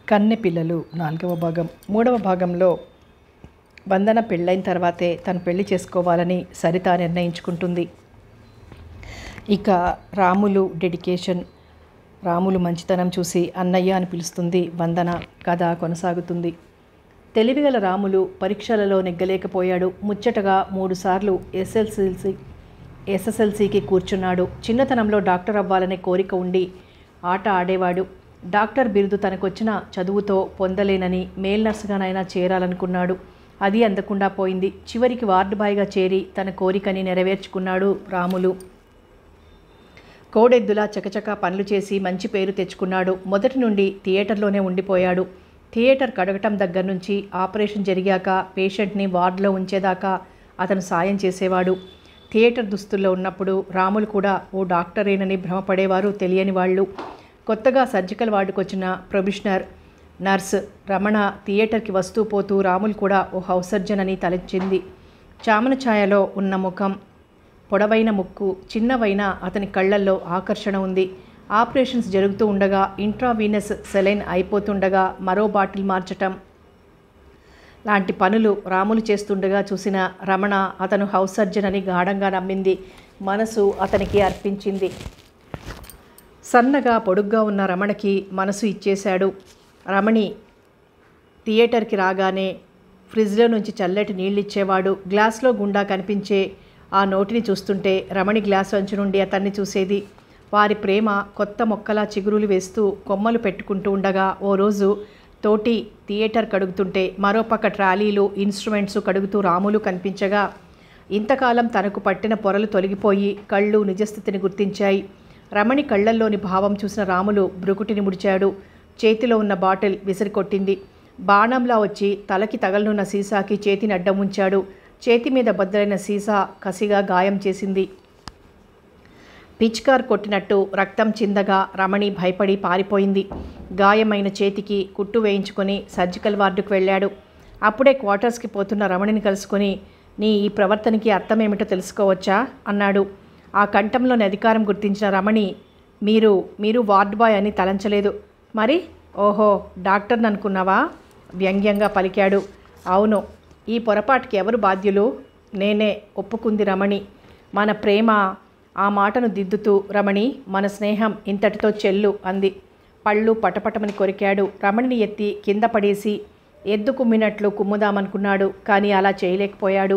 కన్నె పిల్లలు నాలుగవ భాగం మూడవ భాగంలో వందన పెళ్ళైన తర్వాతే తను పెళ్లి చేసుకోవాలని సరిత నిర్ణయించుకుంటుంది ఇక రాములు డెడికేషన్ రాములు మంచితనం చూసి అన్నయ్య అని పిలుస్తుంది వందన కథ కొనసాగుతుంది తెలివిగల రాములు పరీక్షలలో నెగ్గలేకపోయాడు ముచ్చటగా మూడుసార్లు ఎస్ఎల్సిసి ఎస్ఎస్ఎల్సికి కూర్చున్నాడు చిన్నతనంలో డాక్టర్ అవ్వాలనే కోరిక ఉండి ఆట ఆడేవాడు డాక్టర్ బిరుదు తనకొచ్చిన చదువుతో పొందలేనని మేల్ నర్సుగానైనా చేరాలనుకున్నాడు అది అందకుండా పోయింది చివరికి వార్డు బాయ్గా చేరి తన కోరికని నెరవేర్చుకున్నాడు రాములు కోడెద్దులా చకచకా పనులు చేసి మంచి పేరు తెచ్చుకున్నాడు మొదటి నుండి థియేటర్లోనే ఉండిపోయాడు థియేటర్ కడగటం దగ్గర నుంచి ఆపరేషన్ జరిగాక పేషెంట్ని వార్డులో ఉంచేదాకా అతను సాయం చేసేవాడు థియేటర్ దుస్తుల్లో ఉన్నప్పుడు రాములు కూడా ఓ డాక్టరేనని భ్రమపడేవారు తెలియని వాళ్ళు కొత్తగా సర్జికల్ వార్డుకు వచ్చిన ప్రొబిషనర్ నర్స్ రమణ థియేటర్కి వస్తూ పోతూ రాములు కూడా ఓ హౌస్ సర్జన్ అని తలెచ్చింది చామన ఛాయలో ఉన్న ముఖం పొడవైన ముక్కు చిన్నవైన అతని కళ్ళల్లో ఆకర్షణ ఉంది ఆపరేషన్స్ జరుగుతూ ఉండగా ఇంట్రావీనస్ సెలైన్ అయిపోతుండగా మరో బాటిల్ మార్చటం లాంటి పనులు రాములు చేస్తుండగా చూసిన రమణ అతను హౌస్ సర్జన్ అని గాఢంగా నమ్మింది మనసు అతనికి అర్పించింది సన్నగా పొడుగ్గా ఉన్న రమణకి మనసు ఇచ్చేశాడు రమణి థియేటర్కి రాగానే ఫ్రిడ్జ్లో నుంచి చల్లటి నీళ్ళు ఇచ్చేవాడు గ్లాస్లో గుండా కనిపించే ఆ నోటిని చూస్తుంటే రమణి గ్లాస్ అంచు నుండి అతన్ని చూసేది వారి ప్రేమ కొత్త మొక్కలా చిగురులు వేస్తూ కొమ్మలు పెట్టుకుంటూ ఉండగా ఓ రోజు తోటి థియేటర్ కడుగుతుంటే మరోపక్క ట్రాలీలు ఇన్స్ట్రుమెంట్స్ కడుగుతూ రాములు కనిపించగా ఇంతకాలం తనకు పట్టిన పొరలు తొలగిపోయి కళ్ళు నిజస్థితిని గుర్తించాయి రమణి కళ్ళల్లోని భావం చూసిన రాములు బ్రుకుటిని ముడిచాడు చేతిలో ఉన్న బాటిల్ విసిరికొట్టింది బాణంలా వచ్చి తలకి తగలనున్న సీసాకి చేతిని అడ్డం ఉంచాడు చేతి మీద బద్దలైన సీసా కసిగా గాయం చేసింది పిచ్కార్ కొట్టినట్టు రక్తం చిందగా రమణి భయపడి పారిపోయింది గాయమైన చేతికి కుట్టు వేయించుకొని సర్జికల్ వార్డుకు వెళ్ళాడు అప్పుడే క్వార్టర్స్కి పోతున్న రమణిని కలుసుకొని నీ ఈ ప్రవర్తనకి అర్థమేమిటో తెలుసుకోవచ్చా అన్నాడు ఆ కంఠంలోని అధికారం గుర్తించిన రమణి మీరు మీరు వార్డ్ బాయ్ అని తలంచలేదు మరి ఓహో డాక్టర్ని అనుకున్నావా వ్యంగ్యంగా పలికాడు అవును ఈ పొరపాటుకి ఎవరు బాధ్యులు నేనే ఒప్పుకుంది రమణి మన ప్రేమ ఆ మాటను దిద్దుతూ రమణి మన స్నేహం ఇంతటితో చెల్లు అంది పళ్ళు పటపటమని కొరికాడు రమణిని ఎత్తి కింద పడేసి ఎద్దు కుమ్మినట్లు కుమ్ముదామనుకున్నాడు కానీ అలా చేయలేకపోయాడు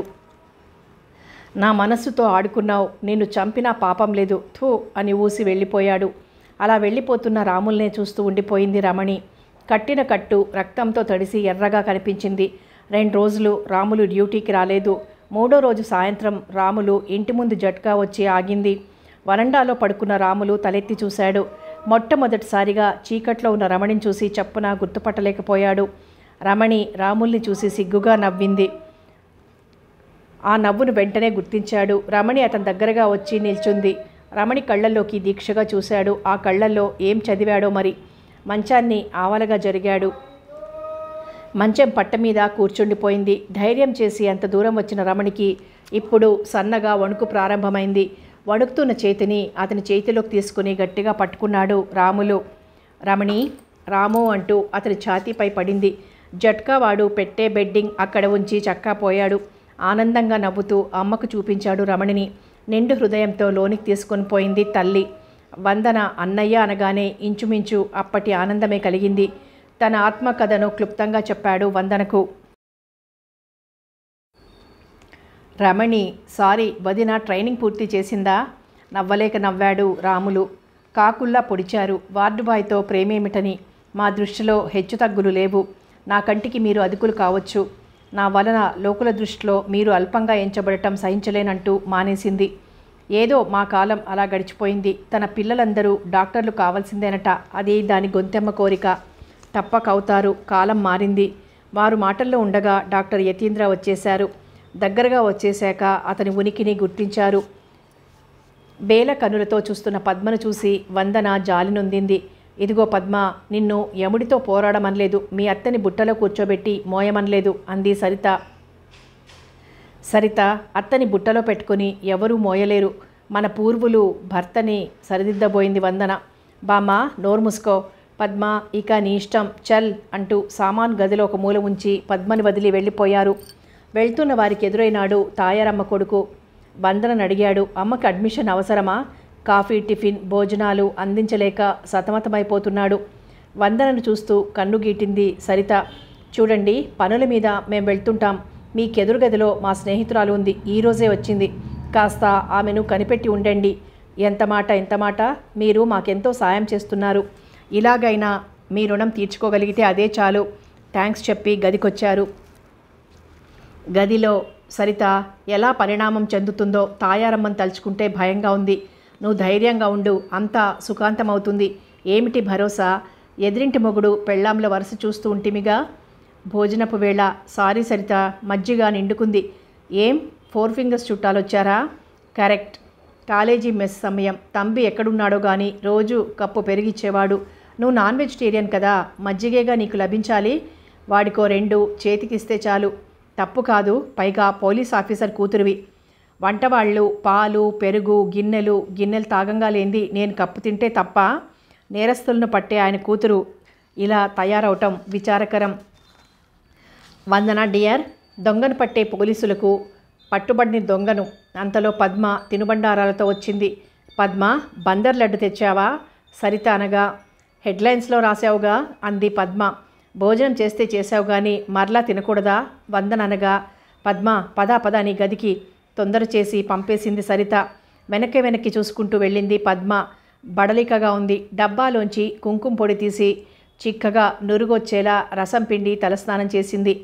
నా మనస్సుతో ఆడుకున్నావు నిన్ను చంపినా పాపం లేదు థూ అని ఊసి వెళ్ళిపోయాడు అలా వెళ్ళిపోతున్న రాముల్నే చూస్తూ ఉండిపోయింది రమణి కట్టిన కట్టు రక్తంతో తడిసి ఎర్రగా కనిపించింది రెండు రోజులు రాములు డ్యూటీకి రాలేదు మూడో రోజు సాయంత్రం రాములు ఇంటి ముందు జట్కా వచ్చి ఆగింది వరండాలో పడుకున్న రాములు తలెత్తి చూశాడు మొట్టమొదటిసారిగా చీకట్లో ఉన్న రమణిని చూసి చప్పున గుర్తుపట్టలేకపోయాడు రమణి రాముల్ని చూసి సిగ్గుగా నవ్వింది ఆ నవ్వును వెంటనే గుర్తించాడు రమణి అతని దగ్గరగా వచ్చి నిల్చుంది రమణి కళ్ళల్లోకి దీక్షగా చూశాడు ఆ కళ్ళల్లో ఏం చదివాడో మరి మంచాన్ని ఆవలగా జరిగాడు మంచం పట్ట మీద కూర్చుండిపోయింది ధైర్యం చేసి అంత దూరం వచ్చిన రమణికి ఇప్పుడు సన్నగా వణుకు ప్రారంభమైంది వణుకుతున్న చేతిని అతని చేతిలోకి తీసుకుని గట్టిగా పట్టుకున్నాడు రాములు రమణి రాము అంటూ అతని ఛాతీపై పడింది జట్కా వాడు పెట్టే బెడ్డింగ్ అక్కడ ఉంచి చక్కా పోయాడు ఆనందంగా నవ్వుతూ అమ్మకు చూపించాడు రమణిని నిండు హృదయంతో లోనికి తీసుకొని పోయింది తల్లి వందన అన్నయ్య అనగానే ఇంచుమించు అప్పటి ఆనందమే కలిగింది తన ఆత్మకథను క్లుప్తంగా చెప్పాడు వందనకు రమణి సారీ వదిన ట్రైనింగ్ పూర్తి చేసిందా నవ్వలేక నవ్వాడు రాములు కాకుల్లా పొడిచారు వార్డు బాయ్తో ప్రేమేమిటని మా దృష్టిలో హెచ్చుతగ్గులు లేవు నా కంటికి మీరు అదుకులు కావచ్చు నా వలన లోకుల దృష్టిలో మీరు అల్పంగా ఎంచబడటం సహించలేనంటూ మానేసింది ఏదో మా కాలం అలా గడిచిపోయింది తన పిల్లలందరూ డాక్టర్లు కావాల్సిందేనట అది దాని గొంతెమ్మ కోరిక తప్పకవుతారు కాలం మారింది వారు మాటల్లో ఉండగా డాక్టర్ యతీంద్ర వచ్చేశారు దగ్గరగా వచ్చేశాక అతని ఉనికిని గుర్తించారు బేల కనులతో చూస్తున్న పద్మను చూసి వందన జాలి నొందింది ఇదిగో పద్మ నిన్ను యముడితో పోరాడమనలేదు మీ అత్తని బుట్టలో కూర్చోబెట్టి మోయమనలేదు అంది సరిత సరిత అత్తని బుట్టలో పెట్టుకుని ఎవరూ మోయలేరు మన పూర్వులు భర్తని సరిదిద్దబోయింది వందన బామ్మ నోరు మూసుకో పద్మ ఇక నీ ఇష్టం చల్ అంటూ సామాన్ గదిలో ఒక మూల ఉంచి పద్మని వదిలి వెళ్ళిపోయారు వెళ్తున్న వారికి ఎదురైనాడు తాయారమ్మ కొడుకు వందనని అడిగాడు అమ్మకి అడ్మిషన్ అవసరమా కాఫీ టిఫిన్ భోజనాలు అందించలేక సతమతమైపోతున్నాడు వందనను చూస్తూ కన్ను గీటింది సరిత చూడండి పనుల మీద మేము వెళ్తుంటాం మీకెదురు గదిలో మా స్నేహితురాలు ఉంది ఈరోజే వచ్చింది కాస్త ఆమెను కనిపెట్టి ఉండండి ఎంత మాట ఎంత మాట మీరు మాకెంతో సాయం చేస్తున్నారు ఇలాగైనా మీ రుణం తీర్చుకోగలిగితే అదే చాలు థ్యాంక్స్ చెప్పి గదికొచ్చారు గదిలో సరిత ఎలా పరిణామం చెందుతుందో తాయారమ్మని తలుచుకుంటే భయంగా ఉంది నువ్వు ధైర్యంగా ఉండు అంతా సుఖాంతమవుతుంది ఏమిటి భరోసా ఎదిరింటి మొగుడు పెళ్ళాంల వరుస చూస్తూ ఉంటిమిగా భోజనపు వేళ సారీ సరిత మజ్జిగ నిండుకుంది ఏం ఫోర్ ఫింగర్స్ చుట్టాలొచ్చారా కరెక్ట్ కాలేజీ మెస్ సమయం తంబి ఎక్కడున్నాడో కానీ రోజు కప్పు పెరిగిచ్చేవాడు నువ్వు నాన్ వెజిటేరియన్ కదా మజ్జిగేగా నీకు లభించాలి వాడికో రెండు చేతికిస్తే చాలు తప్పు కాదు పైగా పోలీస్ ఆఫీసర్ కూతురివి వంటవాళ్ళు పాలు పెరుగు గిన్నెలు గిన్నెలు తాగంగా లేంది నేను కప్పు తింటే తప్ప నేరస్తులను పట్టే ఆయన కూతురు ఇలా తయారవటం విచారకరం వందన డియర్ దొంగను పట్టే పోలీసులకు పట్టుబడిన దొంగను అంతలో పద్మ తినుబండారాలతో వచ్చింది పద్మ బందర్ లడ్డు తెచ్చావా సరిత అనగా హెడ్లైన్స్లో రాసావుగా అంది పద్మ భోజనం చేస్తే చేసావు కానీ మరలా తినకూడదా వందన అనగా పద్మ పద పద నీ గదికి తొందర చేసి పంపేసింది సరిత వెనక్కి వెనక్కి చూసుకుంటూ వెళ్ళింది పద్మ బడలికగా ఉంది డబ్బాలోంచి కుంకుమ పొడి తీసి చిక్కగా నురుగొచ్చేలా రసం పిండి తలస్నానం చేసింది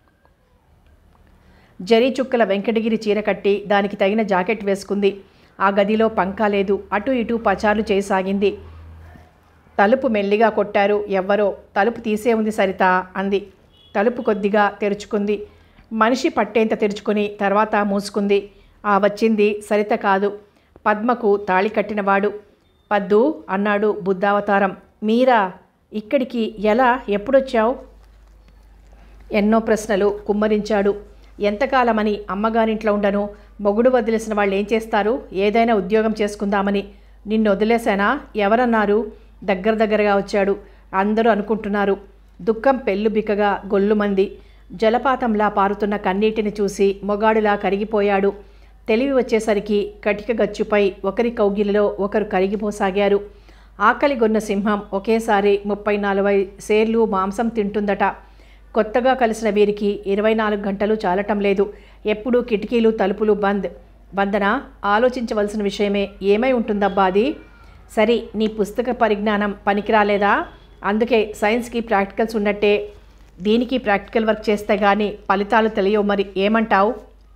జరీ చుక్కల వెంకటగిరి చీర కట్టి దానికి తగిన జాకెట్ వేసుకుంది ఆ గదిలో పంకా లేదు అటు ఇటు పచారు చేయసాగింది తలుపు మెల్లిగా కొట్టారు ఎవ్వరో తలుపు తీసే ఉంది సరిత అంది తలుపు కొద్దిగా తెరుచుకుంది మనిషి పట్టేంత తెరుచుకుని తర్వాత మూసుకుంది ఆ వచ్చింది సరిత కాదు పద్మకు తాళి కట్టినవాడు పద్దు అన్నాడు బుద్ధావతారం మీరా ఇక్కడికి ఎలా ఎప్పుడొచ్చావు ఎన్నో ప్రశ్నలు కుమ్మరించాడు ఎంతకాలమని అమ్మగారింట్లో ఉండను మొగుడు వదిలేసిన వాళ్ళు ఏం చేస్తారు ఏదైనా ఉద్యోగం చేసుకుందామని నిన్ను వదిలేశానా ఎవరన్నారు దగ్గర దగ్గరగా వచ్చాడు అందరూ అనుకుంటున్నారు దుఃఖం పెళ్ళు బిక్కగా గొల్లుమంది జలపాతంలా పారుతున్న కన్నీటిని చూసి మొగాడిలా కరిగిపోయాడు తెలివి వచ్చేసరికి కటిక గచ్చుపై ఒకరి కౌగిలిలో ఒకరు కరిగిపోసాగారు ఆకలిగొన్న సింహం ఒకేసారి ముప్పై నలభై సేర్లు మాంసం తింటుందట కొత్తగా కలిసిన వీరికి ఇరవై నాలుగు గంటలు చాలటం లేదు ఎప్పుడూ కిటికీలు తలుపులు బంద్ వందన ఆలోచించవలసిన విషయమే ఏమై ఉంటుందబ్బా అది సరే నీ పుస్తక పరిజ్ఞానం పనికిరాలేదా అందుకే సైన్స్కి ప్రాక్టికల్స్ ఉన్నట్టే దీనికి ప్రాక్టికల్ వర్క్ చేస్తే కానీ ఫలితాలు తెలియవు మరి ఏమంటావు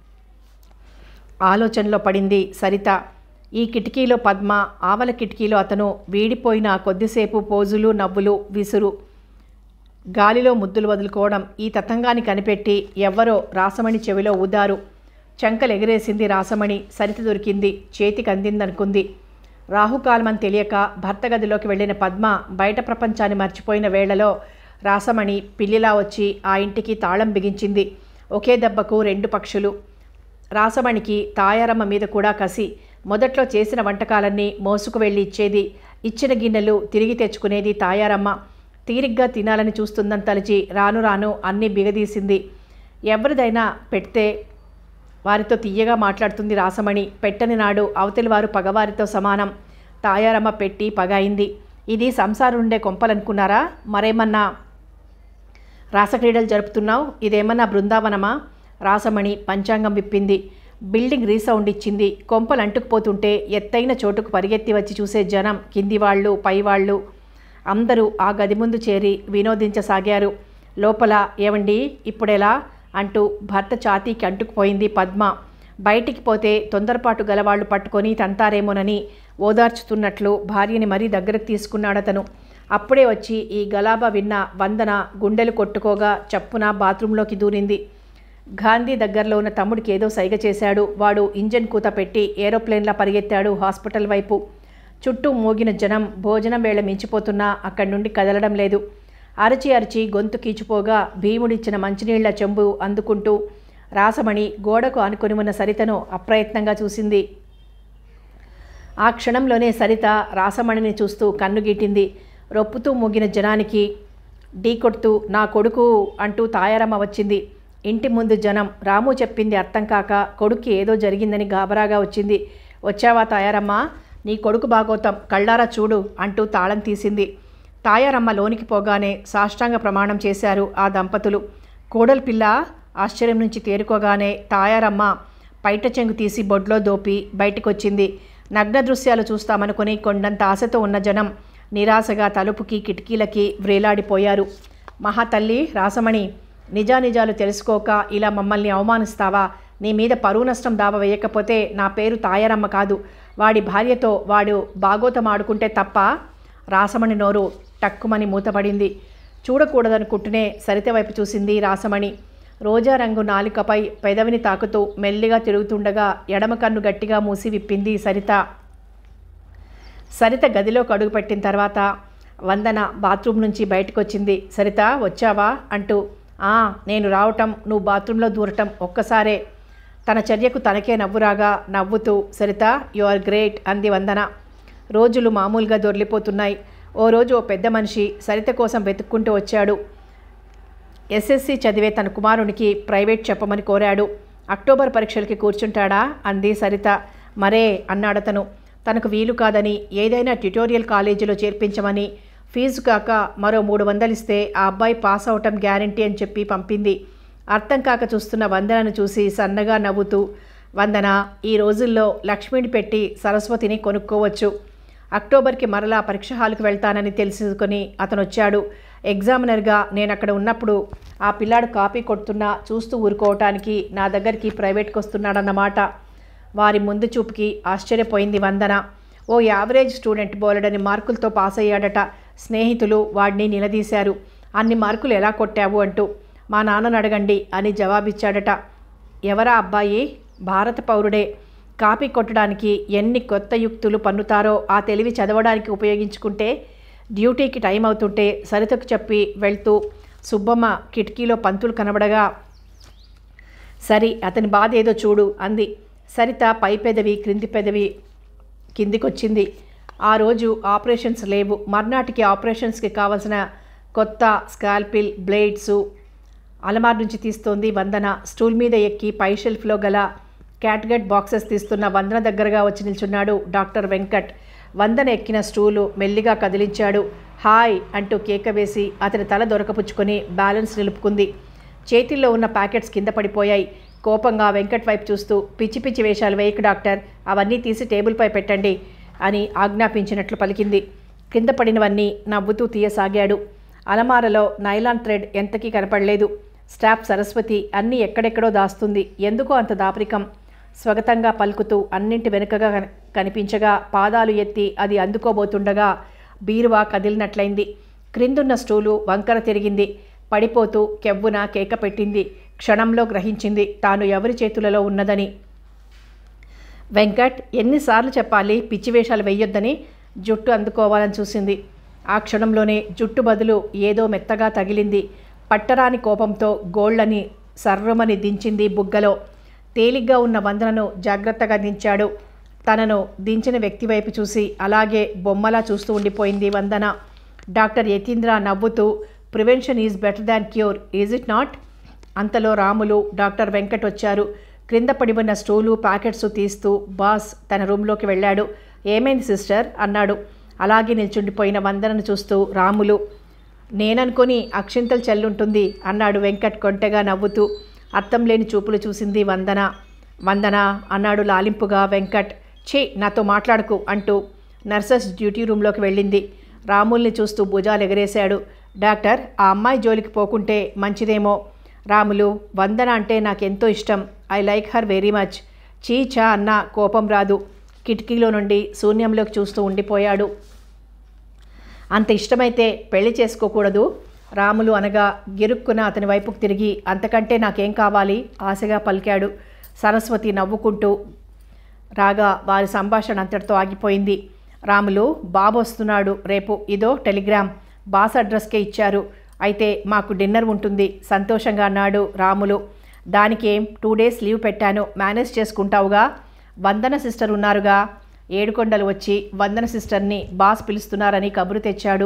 ఆలోచనలో పడింది సరిత ఈ కిటికీలో పద్మ ఆవల కిటికీలో అతను వీడిపోయిన కొద్దిసేపు పోజులు నవ్వులు విసురు గాలిలో ముద్దులు వదులుకోవడం ఈ తతంగాన్ని కనిపెట్టి ఎవ్వరో రాసమణి చెవిలో ఊదారు చంకలు ఎగిరేసింది రాసమణి సరిత దొరికింది చేతికి అందిందనుకుంది రాహుకాలమని తెలియక భర్త గదిలోకి వెళ్ళిన పద్మ బయట ప్రపంచాన్ని మర్చిపోయిన వేళలో రాసమణి పిల్లిలా వచ్చి ఆ ఇంటికి తాళం బిగించింది ఒకే దెబ్బకు రెండు పక్షులు రాసమణికి తాయారమ్మ మీద కూడా కసి మొదట్లో చేసిన వంటకాలన్నీ మోసుకు వెళ్ళి ఇచ్చేది ఇచ్చిన గిన్నెలు తిరిగి తెచ్చుకునేది తాయారమ్మ తీరిగ్గా తినాలని చూస్తుందని తలచి రాను రాను అన్నీ బిగదీసింది ఎవరిదైనా పెడితే వారితో తీయగా మాట్లాడుతుంది రాసమణి పెట్టని నాడు అవతలి వారు పగవారితో సమానం తాయారమ్మ పెట్టి పగాయింది ఇది సంసారం ఉండే కొంపలనుకున్నారా మరేమన్నా రాసక్రీడలు జరుపుతున్నావు ఇదేమన్నా బృందావనమా రాసమణి పంచాంగం విప్పింది బిల్డింగ్ రీసౌండ్ ఇచ్చింది కొంపలు అంటుకుపోతుంటే ఎత్తైన చోటుకు పరిగెత్తి వచ్చి చూసే జనం కింది వాళ్ళు పైవాళ్ళు అందరూ ఆ గది ముందు చేరి వినోదించసాగారు లోపల ఏవండి ఇప్పుడెలా అంటూ భర్త ఛాతీకి అంటుకుపోయింది పద్మ బయటికి పోతే తొందరపాటు గలవాళ్ళు పట్టుకొని తంతారేమోనని ఓదార్చుతున్నట్లు భార్యని మరీ దగ్గరకు తీసుకున్నాడతను అప్పుడే వచ్చి ఈ గలాబా విన్న వందన గుండెలు కొట్టుకోగా చప్పున బాత్రూంలోకి దూరింది గాంధీ దగ్గరలో ఉన్న తమ్ముడికి ఏదో సైగ చేశాడు వాడు ఇంజన్ కూత పెట్టి ఏరోప్లేన్లా పరిగెత్తాడు హాస్పిటల్ వైపు చుట్టూ మోగిన జనం భోజనం వేళ మించిపోతున్నా అక్కడి నుండి కదలడం లేదు అరచి అరచి గొంతు కీచుపోగా భీముడిచ్చిన మంచినీళ్ల చెంబు అందుకుంటూ రాసమణి గోడకు ఆనుకొని ఉన్న సరితను అప్రయత్నంగా చూసింది ఆ క్షణంలోనే సరిత రాసమణిని చూస్తూ కన్ను గీటింది రొప్పుతూ మూగిన జనానికి ఢీకొడుతూ నా కొడుకు అంటూ తాయారమ్మ వచ్చింది ఇంటి ముందు జనం రాము చెప్పింది అర్థం కాక కొడుక్కి ఏదో జరిగిందని గాబరాగా వచ్చింది వచ్చావా తాయారమ్మ నీ కొడుకు బాగోతాం కళ్ళారా చూడు అంటూ తాళం తీసింది తాయారమ్మ లోనికి పోగానే సాష్టాంగ ప్రమాణం చేశారు ఆ దంపతులు కోడలి పిల్ల ఆశ్చర్యం నుంచి తేరుకోగానే తాయారమ్మ పైట చెంగు తీసి బొడ్లో దోపి బయటకొచ్చింది నగ్న దృశ్యాలు చూస్తామనుకుని కొండంత ఆశతో ఉన్న జనం నిరాశగా తలుపుకి కిటికీలకి వ్రేలాడిపోయారు మహాతల్లి రాసమణి నిజానిజాలు తెలుసుకోక ఇలా మమ్మల్ని అవమానిస్తావా నీ మీద పరువు నష్టం దావ వేయకపోతే నా పేరు తాయారమ్మ కాదు వాడి భార్యతో వాడు బాగోతం ఆడుకుంటే తప్ప రాసమణి నోరు టక్కుమని మూతపడింది చూడకూడదనుకుంటూనే సరిత వైపు చూసింది రాసమణి రోజా రంగు నాలికపై పెదవిని తాకుతూ మెల్లిగా తిరుగుతుండగా ఎడమ కన్ను గట్టిగా మూసి విప్పింది సరిత సరిత గదిలోకి అడుగుపెట్టిన తర్వాత వందన బాత్రూమ్ నుంచి బయటకు వచ్చింది సరిత వచ్చావా అంటూ "ఆ, నేను రావటం నువ్వు బాత్రూంలో దూరటం ఒక్కసారే తన చర్యకు తనకే నవ్వురాగా నవ్వుతూ సరిత యు ఆర్ గ్రేట్ అంది వందన రోజులు మామూలుగా దొర్లిపోతున్నాయి ఓ రోజు ఓ పెద్ద మనిషి సరిత కోసం వెతుక్కుంటూ వచ్చాడు ఎస్ఎస్సి చదివే తన కుమారునికి ప్రైవేట్ చెప్పమని కోరాడు అక్టోబర్ పరీక్షలకి కూర్చుంటాడా అంది సరిత మరే అన్నాడతను తనకు వీలు కాదని ఏదైనా ట్యుటోరియల్ కాలేజీలో చేర్పించమని ఫీజు కాక మరో మూడు వందలు ఇస్తే ఆ అబ్బాయి పాస్ అవటం గ్యారంటీ అని చెప్పి పంపింది అర్థం కాక చూస్తున్న వందనను చూసి సన్నగా నవ్వుతూ వందన ఈ రోజుల్లో లక్ష్మిని పెట్టి సరస్వతిని కొనుక్కోవచ్చు అక్టోబర్కి మరలా పరీక్ష హాల్కి వెళ్తానని తెలుసుకొని అతను వచ్చాడు ఎగ్జామినర్గా నేను అక్కడ ఉన్నప్పుడు ఆ పిల్లాడు కాపీ కొడుతున్నా చూస్తూ ఊరుకోవటానికి నా దగ్గరికి ప్రైవేట్కి వస్తున్నాడన్నమాట వారి ముందు చూపుకి ఆశ్చర్యపోయింది వందన ఓ యావరేజ్ స్టూడెంట్ బోలెడని మార్కులతో పాస్ అయ్యాడట స్నేహితులు వాడిని నిలదీశారు అన్ని మార్కులు ఎలా కొట్టావు అంటూ మా నాన్నను అడగండి అని జవాబిచ్చాడట ఎవరా అబ్బాయి భారత పౌరుడే కాపీ కొట్టడానికి ఎన్ని కొత్త యుక్తులు పన్నుతారో ఆ తెలివి చదవడానికి ఉపయోగించుకుంటే డ్యూటీకి టైం అవుతుంటే సరితకు చెప్పి వెళ్తూ సుబ్బమ్మ కిటికీలో పంతులు కనబడగా సరి అతని బాధ ఏదో చూడు అంది సరిత పై పెదవి క్రింది పెదవి కిందికొచ్చింది ఆ రోజు ఆపరేషన్స్ లేవు మర్నాటికి ఆపరేషన్స్కి కావలసిన కొత్త స్కాల్పిల్ బ్లేడ్సు అలమార్ నుంచి తీస్తోంది వందన స్టూల్ మీద ఎక్కి పై షెల్ఫ్లో గల క్యాట్గట్ బాక్సెస్ తీస్తున్న వందన దగ్గరగా వచ్చి నిల్చున్నాడు డాక్టర్ వెంకట్ వందన ఎక్కిన స్టూలు మెల్లిగా కదిలించాడు హాయ్ అంటూ కేక వేసి అతని తల దొరకపుచ్చుకొని బ్యాలెన్స్ నిలుపుకుంది చేతిల్లో ఉన్న ప్యాకెట్స్ కింద పడిపోయాయి కోపంగా వెంకట్ వైపు చూస్తూ పిచ్చి పిచ్చి వేషాలు వేయక డాక్టర్ అవన్నీ తీసి టేబుల్పై పెట్టండి అని ఆజ్ఞాపించినట్లు పలికింది కింద పడినవన్నీ నవ్వుతూ తీయసాగాడు అలమారలో నైలాన్ థ్రెడ్ ఎంతకీ కనపడలేదు స్టాఫ్ సరస్వతి అన్నీ ఎక్కడెక్కడో దాస్తుంది ఎందుకో అంత దాపరికం స్వగతంగా పలుకుతూ అన్నింటి వెనుకగా కన- కనిపించగా పాదాలు ఎత్తి అది అందుకోబోతుండగా బీరువా కదిలినట్లయింది క్రిందున్న స్టూలు వంకర తిరిగింది పడిపోతూ కెవ్వున కేక పెట్టింది క్షణంలో గ్రహించింది తాను ఎవరి చేతులలో ఉన్నదని వెంకట్ ఎన్నిసార్లు చెప్పాలి పిచ్చి వేషాలు వేయొద్దని జుట్టు అందుకోవాలని చూసింది ఆ క్షణంలోనే జుట్టు బదులు ఏదో మెత్తగా తగిలింది పట్టరాని కోపంతో గోళ్లని సర్రమని దించింది బుగ్గలో తేలిగ్గా ఉన్న వందనను జాగ్రత్తగా దించాడు తనను దించిన వ్యక్తి వైపు చూసి అలాగే బొమ్మలా చూస్తూ ఉండిపోయింది వందన డాక్టర్ యతీంద్ర నవ్వుతూ prevention is better than cure is it not అంతలో రాములు డాక్టర్ వెంకట్ వచ్చారు క్రింద పడి ఉన్న స్టూలు ప్యాకెట్స్ తీస్తూ బాస్ తన రూమ్లోకి వెళ్ళాడు ఏమైంది సిస్టర్ అన్నాడు అలాగే నిల్చుండిపోయిన వందనను చూస్తూ రాములు నేననుకొని అక్షింతలు చల్లుంటుంది అన్నాడు వెంకట్ కొంటెగా నవ్వుతూ అర్థం లేని చూపులు చూసింది వందన వందన అన్నాడు లాలింపుగా వెంకట్ ఛీ నాతో మాట్లాడకు అంటూ నర్సెస్ డ్యూటీ రూమ్లోకి వెళ్ళింది రాముల్ని చూస్తూ భుజాలు ఎగరేశాడు డాక్టర్ ఆ అమ్మాయి జోలికి పోకుంటే మంచిదేమో రాములు వందన అంటే నాకెంతో ఇష్టం I like her very much చీచా అన్న కోపం రాదు కిటికీలో నుండి శూన్యంలోకి చూస్తూ ఉండిపోయాడు అంత ఇష్టమైతే పెళ్లి చేసుకోకూడదు రాములు అనగా గిరుక్కున అతని వైపుకు తిరిగి అంతకంటే నాకేం కావాలి ఆశగా పలికాడు సరస్వతి నవ్వుకుంటూ రాగా వారి సంభాషణ అంతటితో ఆగిపోయింది రాములు బాబు వస్తున్నాడు రేపు ఇదో టెలిగ్రామ్ బాస్ అడ్రస్కే ఇచ్చారు అయితే మాకు డిన్నర్ ఉంటుంది సంతోషంగా అన్నాడు రాములు దానికేం టూ డేస్ లీవ్ పెట్టాను మేనేజ్ చేసుకుంటావుగా వందన సిస్టర్ ఉన్నారుగా ఏడుకొండలు వచ్చి వందన సిస్టర్ని బాస్ పిలుస్తున్నారని కబురు తెచ్చాడు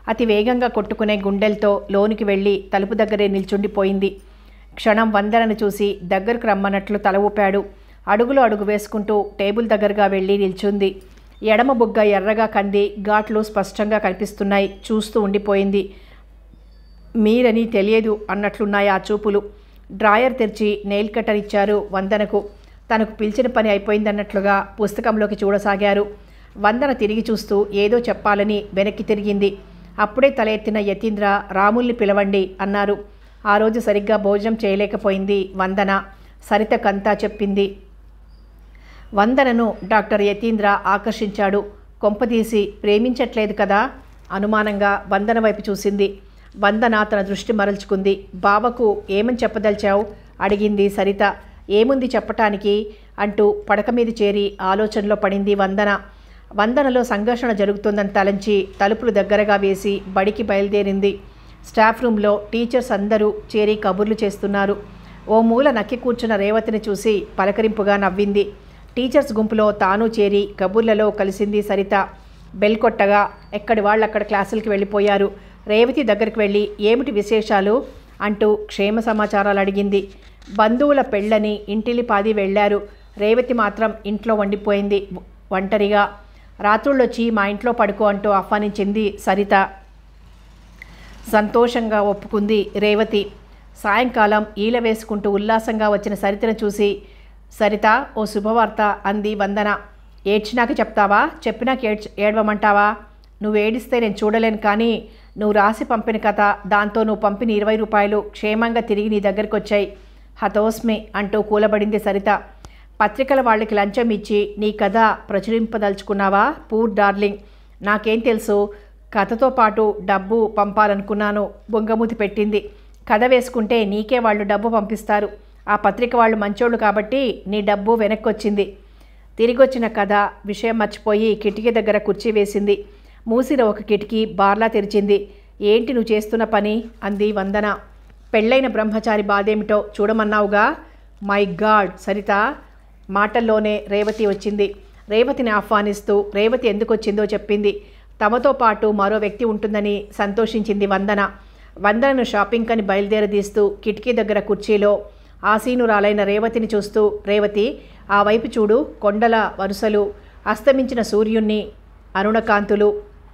అతి వేగంగా కొట్టుకునే గుండెలతో లోనికి వెళ్ళి తలుపు దగ్గరే నిల్చుండిపోయింది క్షణం వందనను చూసి దగ్గరకు రమ్మన్నట్లు తల ఊపాడు అడుగులు అడుగు వేసుకుంటూ టేబుల్ దగ్గరగా వెళ్ళి నిల్చుంది ఎడమ బుగ్గ ఎర్రగా కంది ఘాట్లు స్పష్టంగా కనిపిస్తున్నాయి చూస్తూ ఉండిపోయింది మీరని తెలియదు అన్నట్లున్నాయి ఆ చూపులు డ్రాయర్ తెరిచి నెయిల్ కట్టర్ ఇచ్చారు వందనకు తనకు పిలిచిన పని అయిపోయిందన్నట్లుగా పుస్తకంలోకి చూడసాగారు వందన తిరిగి చూస్తూ ఏదో చెప్పాలని వెనక్కి తిరిగింది అప్పుడే తల ఎత్తిన యతీంద్ర రాముల్ని పిలవండి అన్నారు ఆ రోజు సరిగ్గా భోజనం చేయలేకపోయింది వందన సరితకంతా చెప్పింది వందనను డాక్టర్ యతీంద్ర ఆకర్షించాడు కొంపదీసి ప్రేమించట్లేదు కదా అనుమానంగా వందన వైపు చూసింది వందన తన దృష్టి మరల్చుకుంది బావకు ఏమని చెప్పదలిచావు అడిగింది సరిత ఏముంది చెప్పటానికి అంటూ పడక మీద చేరి ఆలోచనలో పడింది వందన వందనలో సంఘర్షణ జరుగుతుందని తలంచి తలుపులు దగ్గరగా వేసి బడికి బయలుదేరింది స్టాఫ్ రూమ్లో టీచర్స్ అందరూ చేరి కబుర్లు చేస్తున్నారు ఓ మూల నక్కి కూర్చున్న రేవతిని చూసి పలకరింపుగా నవ్వింది టీచర్స్ గుంపులో తాను చేరి కబుర్లలో కలిసింది సరిత బెల్ కొట్టగా ఎక్కడి వాళ్ళు అక్కడ క్లాసులకి వెళ్ళిపోయారు రేవతి దగ్గరికి వెళ్ళి ఏమిటి విశేషాలు అంటూ క్షేమ సమాచారాలు అడిగింది బంధువుల పెళ్ళని ఇంటిలి పాది వెళ్ళారు రేవతి మాత్రం ఇంట్లో వండిపోయింది ఒంటరిగా రాత్రుళ్ళొచ్చి మా ఇంట్లో పడుకో అంటూ ఆహ్వానించింది సరిత సంతోషంగా ఒప్పుకుంది రేవతి సాయంకాలం ఈల వేసుకుంటూ ఉల్లాసంగా వచ్చిన సరితను చూసి సరిత ఓ శుభవార్త అంది వందన ఏడ్చినాక చెప్తావా చెప్పినాక ఏడ్చ ఏడవమంటావా నువ్వు ఏడిస్తే నేను చూడలేను కానీ నువ్వు రాసి పంపిన కథ దాంతో నువ్వు పంపిన ఇరవై రూపాయలు క్షేమంగా తిరిగి నీ దగ్గరికి వచ్చాయి హతోస్మి అంటూ కూలబడింది సరిత పత్రికల వాళ్ళకి లంచం ఇచ్చి నీ కథ ప్రచురింపదలుచుకున్నావా పూర్ డార్లింగ్ నాకేం తెలుసు కథతో పాటు డబ్బు పంపాలనుకున్నాను బొంగమూతి పెట్టింది కథ వేసుకుంటే నీకే వాళ్ళు డబ్బు పంపిస్తారు ఆ పత్రిక వాళ్ళు మంచోళ్ళు కాబట్టి నీ డబ్బు వెనక్కి వచ్చింది తిరిగొచ్చిన కథ విషయం మర్చిపోయి కిటికీ దగ్గర కుర్చీ వేసింది మూసిన ఒక కిటికీ బార్లా తెరిచింది ఏంటి నువ్వు చేస్తున్న పని అంది వందన పెళ్ళైన బ్రహ్మచారి బాధేమిటో చూడమన్నావుగా మై గాడ్ సరిత మాటల్లోనే రేవతి వచ్చింది రేవతిని ఆహ్వానిస్తూ రేవతి ఎందుకు వచ్చిందో చెప్పింది తమతో పాటు మరో వ్యక్తి ఉంటుందని సంతోషించింది వందన వందనను షాపింగ్ కని బయలుదేరదీస్తూ కిటికీ దగ్గర కుర్చీలో ఆసీనురాలైన రేవతిని చూస్తూ రేవతి ఆ వైపు చూడు కొండల వరుసలు అస్తమించిన సూర్యుణ్ణి అరుణకాంతులు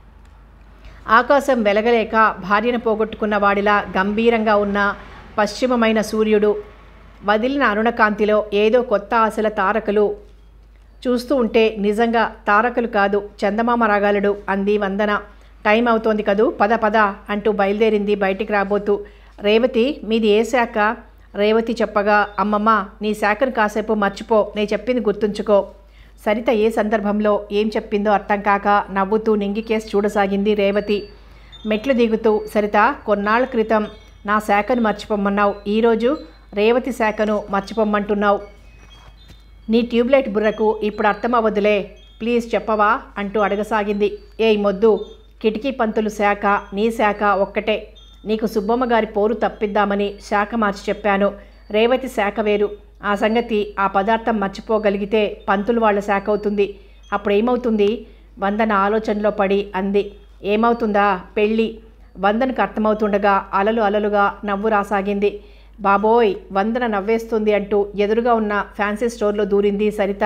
ఆకాశం వెలగలేక భార్యను పోగొట్టుకున్న వాడిలా గంభీరంగా ఉన్న పశ్చిమమైన సూర్యుడు వదిలిన అరుణకాంతిలో ఏదో కొత్త ఆశల తారకలు చూస్తూ ఉంటే నిజంగా తారకలు కాదు చందమామ రాగాలడు అంది వందన టైం అవుతోంది కదూ పద పద అంటూ బయలుదేరింది బయటికి రాబోతూ రేవతి మీది ఏ శాఖ రేవతి చెప్పగా అమ్మమ్మ నీ శాఖను కాసేపు మర్చిపో నేను చెప్పింది గుర్తుంచుకో సరిత ఏ సందర్భంలో ఏం చెప్పిందో అర్థం కాక నవ్వుతూ నింగికేసి చూడసాగింది రేవతి మెట్లు దిగుతూ సరిత కొన్నాళ్ల క్రితం నా శాఖను మర్చిపోమ్మన్నావు ఈరోజు రేవతి శాఖను మర్చిపోమ్మంటున్నావు నీ ట్యూబ్లైట్ బుర్రకు ఇప్పుడు అర్థం అవ్వదులే ప్లీజ్ చెప్పవా అంటూ అడగసాగింది ఏయ్ మొద్దు కిటికీ పంతులు శాఖ నీ శాఖ ఒక్కటే నీకు సుబ్బమ్మ గారి పోరు తప్పిద్దామని శాఖ మార్చి చెప్పాను రేవతి శాఖ వేరు ఆ సంగతి ఆ పదార్థం మర్చిపోగలిగితే పంతులు వాళ్ళ శాఖ అవుతుంది అప్పుడు ఏమవుతుంది వందన ఆలోచనలో పడి అంది ఏమవుతుందా పెళ్ళి వందనకు అర్థమవుతుండగా అలలు అలలుగా నవ్వు రాసాగింది బాబోయ్ వందన నవ్వేస్తుంది అంటూ ఎదురుగా ఉన్న ఫ్యాన్సీ స్టోర్లో దూరింది సరిత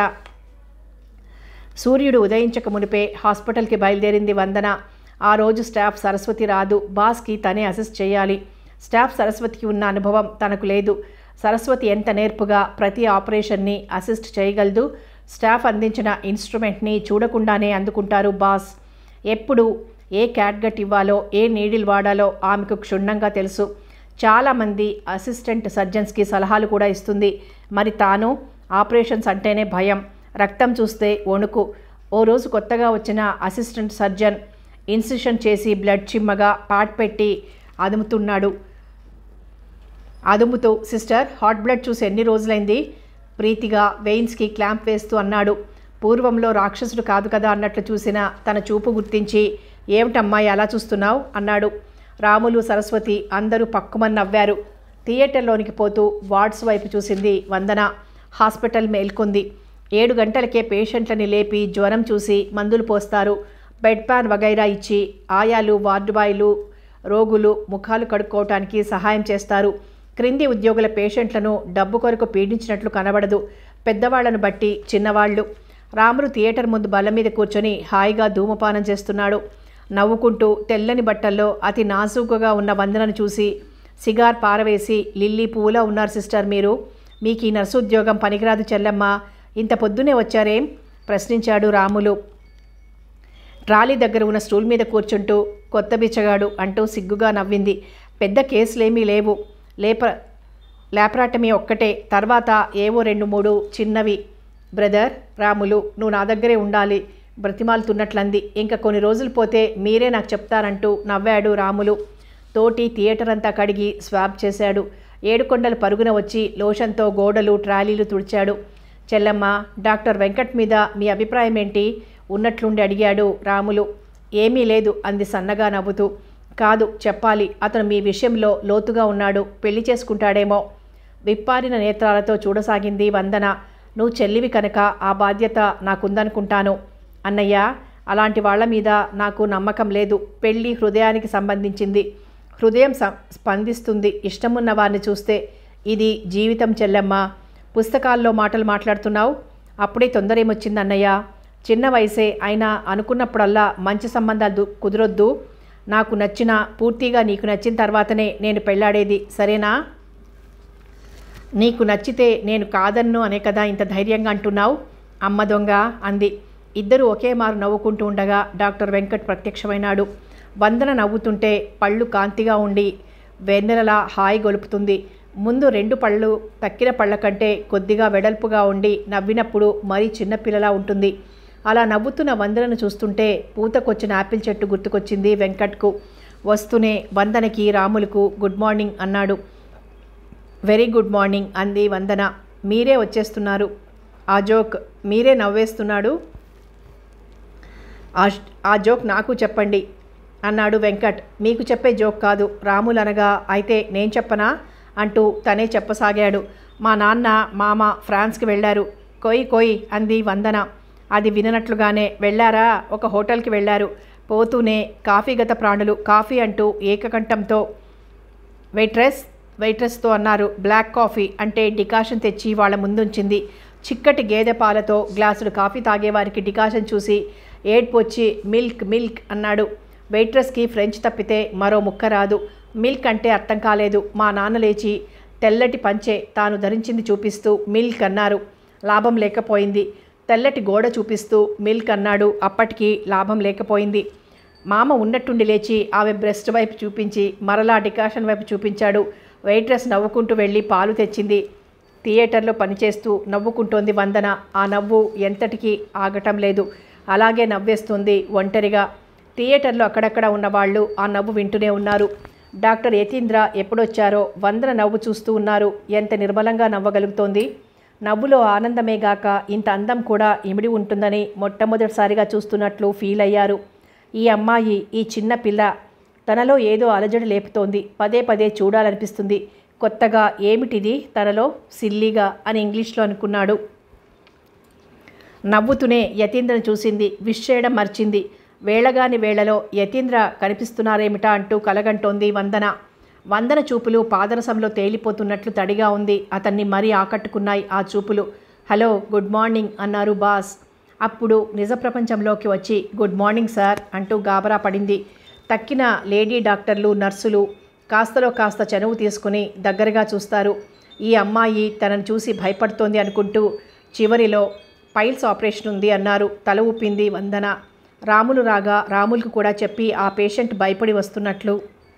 సూర్యుడు ఉదయించక మునిపే హాస్పిటల్కి బయలుదేరింది వందన ఆ రోజు స్టాఫ్ సరస్వతి రాదు బాస్కి తనే అసిస్ట్ చేయాలి స్టాఫ్ సరస్వతికి ఉన్న అనుభవం తనకు లేదు సరస్వతి ఎంత నేర్పుగా ప్రతి ఆపరేషన్ని అసిస్ట్ చేయగలదు స్టాఫ్ అందించిన ఇన్స్ట్రుమెంట్ని చూడకుండానే అందుకుంటారు బాస్ ఎప్పుడు ఏ క్యాట్గట్ ఇవ్వాలో ఏ నీడిల్ వాడాలో ఆమెకు క్షుణ్ణంగా తెలుసు చాలామంది అసిస్టెంట్ సర్జన్స్కి సలహాలు కూడా ఇస్తుంది మరి తాను ఆపరేషన్స్ అంటేనే భయం రక్తం చూస్తే వణుకు ఓ రోజు కొత్తగా వచ్చిన అసిస్టెంట్ సర్జన్ ఇన్సిషన్ చేసి బ్లడ్ చిమ్మగా పాట్ పెట్టి అదుముతున్నాడు అదుముతూ సిస్టర్ హాట్ బ్లడ్ చూసి ఎన్ని రోజులైంది ప్రీతిగా వెయిన్స్కి క్లాంప్ వేస్తూ అన్నాడు పూర్వంలో రాక్షసుడు కాదు కదా అన్నట్లు చూసిన తన చూపు గుర్తించి ఏమిటమ్మాయి అలా చూస్తున్నావు అన్నాడు రాములు సరస్వతి అందరూ పక్కుమని నవ్వారు థియేటర్లోనికి పోతూ వార్డ్స్ వైపు చూసింది వందన హాస్పిటల్ మేల్కొంది ఏడు గంటలకే పేషెంట్లని లేపి జ్వరం చూసి మందులు పోస్తారు బెడ్ ప్యాన్ వగైరా ఇచ్చి ఆయాలు వార్డు బాయ్లు రోగులు ముఖాలు కడుక్కోవటానికి సహాయం చేస్తారు క్రింది ఉద్యోగుల పేషెంట్లను డబ్బు కొరకు పీడించినట్లు కనబడదు పెద్దవాళ్లను బట్టి చిన్నవాళ్ళు రాములు థియేటర్ ముందు బల్ల మీద కూర్చొని హాయిగా ధూమపానం చేస్తున్నాడు నవ్వుకుంటూ తెల్లని బట్టల్లో అతి నాజూకుగా ఉన్న వందనను చూసి సిగార్ పారవేసి లిల్లీ పువ్వులా ఉన్నారు సిస్టర్ మీరు మీకు ఈ నర్సు ఉద్యోగం పనికిరాదు చెల్లమ్మ ఇంత పొద్దునే వచ్చారేం ప్రశ్నించాడు రాములు ట్రాలీ దగ్గర ఉన్న స్టూల్ మీద కూర్చుంటూ కొత్త బిచ్చగాడు అంటూ సిగ్గుగా నవ్వింది పెద్ద కేసులేమీ లేవు లేప లాప్రాటమీ ఒక్కటే తర్వాత ఏవో రెండు మూడు చిన్నవి బ్రదర్ రాములు నువ్వు నా దగ్గరే ఉండాలి బ్రతిమాలుతున్నట్లంది ఇంకా కొన్ని రోజులు పోతే మీరే నాకు చెప్తారంటూ నవ్వాడు రాములు తోటి థియేటర్ అంతా కడిగి స్వాబ్ చేశాడు ఏడుకొండలు పరుగున వచ్చి లోషన్తో గోడలు ట్రాలీలు తుడిచాడు చెల్లమ్మ డాక్టర్ వెంకట్ మీద మీ అభిప్రాయం ఏంటి ఉన్నట్లుండి అడిగాడు రాములు ఏమీ లేదు అంది సన్నగా నవ్వుతూ కాదు చెప్పాలి అతను మీ విషయంలో లోతుగా ఉన్నాడు పెళ్లి చేసుకుంటాడేమో విప్పారిన నేత్రాలతో చూడసాగింది వందన నువ్వు చెల్లివి కనుక ఆ బాధ్యత నాకుందనుకుంటాను అన్నయ్య అలాంటి వాళ్ళ మీద నాకు నమ్మకం లేదు పెళ్ళి హృదయానికి సంబంధించింది హృదయం సం- స్పందిస్తుంది ఇష్టమున్న వారిని చూస్తే ఇది జీవితం చెల్లెమ్మ పుస్తకాల్లో మాటలు మాట్లాడుతున్నావు అప్పుడే తొందర ఏమొచ్చింది అన్నయ్య చిన్న వయసే అయినా అనుకున్నప్పుడల్లా మంచి సంబంధాలు దు- కుదరొద్దు నాకు నచ్చిన పూర్తిగా నీకు నచ్చిన తర్వాతనే నేను పెళ్ళాడేది సరేనా నీకు నచ్చితే నేను కాదన్ను అనే కదా ఇంత ధైర్యంగా అంటున్నావు అమ్మ దొంగ అంది ఇద్దరు ఒకే మారు నవ్వుకుంటూ ఉండగా డాక్టర్ వెంకట్ ప్రత్యక్షమైనాడు వందన నవ్వుతుంటే పళ్ళు కాంతిగా ఉండి వెన్నెలలా హాయి గొలుపుతుంది ముందు రెండు పళ్ళు తక్కిన పళ్ళ కంటే కొద్దిగా వెడల్పుగా ఉండి నవ్వినప్పుడు మరీ చిన్నపిల్లలా ఉంటుంది అలా నవ్వుతున్న వందనను చూస్తుంటే పూతకొచ్చిన ఆపిల్ చెట్టు గుర్తుకొచ్చింది వెంకట్కు వస్తూనే వందనకి రాములకు గుడ్ మార్నింగ్ అన్నాడు వెరీ గుడ్ మార్నింగ్ అంది వందన మీరే వచ్చేస్తున్నారు ఆ జోక్ మీరే నవ్వేస్తున్నాడు ఆ ఆ జోక్ నాకు చెప్పండి అన్నాడు వెంకట్ మీకు చెప్పే జోక్ కాదు రాములు అనగా అయితే నేను చెప్పనా అంటూ తనే చెప్పసాగాడు మా నాన్న మామ ఫ్రాన్స్కి వెళ్ళారు కోయి కోయి అంది వందన అది విననట్లుగానే వెళ్ళారా ఒక హోటల్కి వెళ్ళారు పోతూనే కాఫీగత ప్రాణులు కాఫీ అంటూ ఏకకంఠంతో వెయిట్రెస్ వెయిట్రెస్తో అన్నారు బ్లాక్ కాఫీ అంటే డికాషన్ తెచ్చి వాళ్ళ ముందుంచింది చిక్కటి గేదె పాలతో గ్లాసుడు కాఫీ తాగేవారికి డికాషన్ చూసి ఏడ్పు వచ్చి మిల్క్ మిల్క్ అన్నాడు వెయిట్రెస్కి ఫ్రెంచ్ తప్పితే మరో ముక్క రాదు మిల్క్ అంటే అర్థం కాలేదు మా నాన్న లేచి తెల్లటి పంచె తాను ధరించింది చూపిస్తూ మిల్క్ అన్నారు లాభం లేకపోయింది తెల్లటి గోడ చూపిస్తూ మిల్క్ అన్నాడు అప్పటికి లాభం లేకపోయింది మామ ఉన్నట్టుండి లేచి ఆమె బ్రెస్ట్ వైపు చూపించి మరలా డికాషన్ వైపు చూపించాడు వెయిట్రెస్ నవ్వుకుంటూ వెళ్ళి పాలు తెచ్చింది థియేటర్లో పనిచేస్తూ నవ్వుకుంటోంది వందన ఆ నవ్వు ఎంతటికి ఆగటం లేదు అలాగే నవ్వేస్తుంది ఒంటరిగా థియేటర్లో అక్కడక్కడ ఉన్నవాళ్ళు ఆ నవ్వు వింటూనే ఉన్నారు డాక్టర్ యతీంద్ర ఎప్పుడొచ్చారో వందన నవ్వు చూస్తూ ఉన్నారు ఎంత నిర్మలంగా నవ్వగలుగుతోంది నవ్వులో ఆనందమే గాక ఇంత అందం కూడా ఇమిడి ఉంటుందని మొట్టమొదటిసారిగా చూస్తున్నట్లు ఫీల్ అయ్యారు ఈ అమ్మాయి ఈ చిన్న పిల్ల తనలో ఏదో అలజడి లేపుతోంది పదే పదే చూడాలనిపిస్తుంది కొత్తగా ఏమిటిది తనలో సిల్లీగా అని ఇంగ్లీష్లో అనుకున్నాడు నవ్వుతూనే యతీంద్రను చూసింది విష్ చేయడం మర్చింది వేళగాని వేళలో యతీంద్ర కనిపిస్తున్నారేమిటా అంటూ కలగంటోంది వందన వందన చూపులు పాదరసంలో తేలిపోతున్నట్లు తడిగా ఉంది అతన్ని మరీ ఆకట్టుకున్నాయి ఆ చూపులు హలో గుడ్ మార్నింగ్ అన్నారు బాస్ అప్పుడు నిజ ప్రపంచంలోకి వచ్చి గుడ్ మార్నింగ్ సార్ అంటూ గాబరా పడింది తక్కిన లేడీ డాక్టర్లు నర్సులు కాస్తలో కాస్త చనువు తీసుకుని దగ్గరగా చూస్తారు ఈ అమ్మాయి తనను చూసి భయపడుతోంది అనుకుంటూ చివరిలో పైల్స్ ఆపరేషన్ ఉంది అన్నారు తల ఊపింది వందన రాములు రాగా రాములకు కూడా చెప్పి ఆ పేషెంట్ భయపడి వస్తున్నట్లు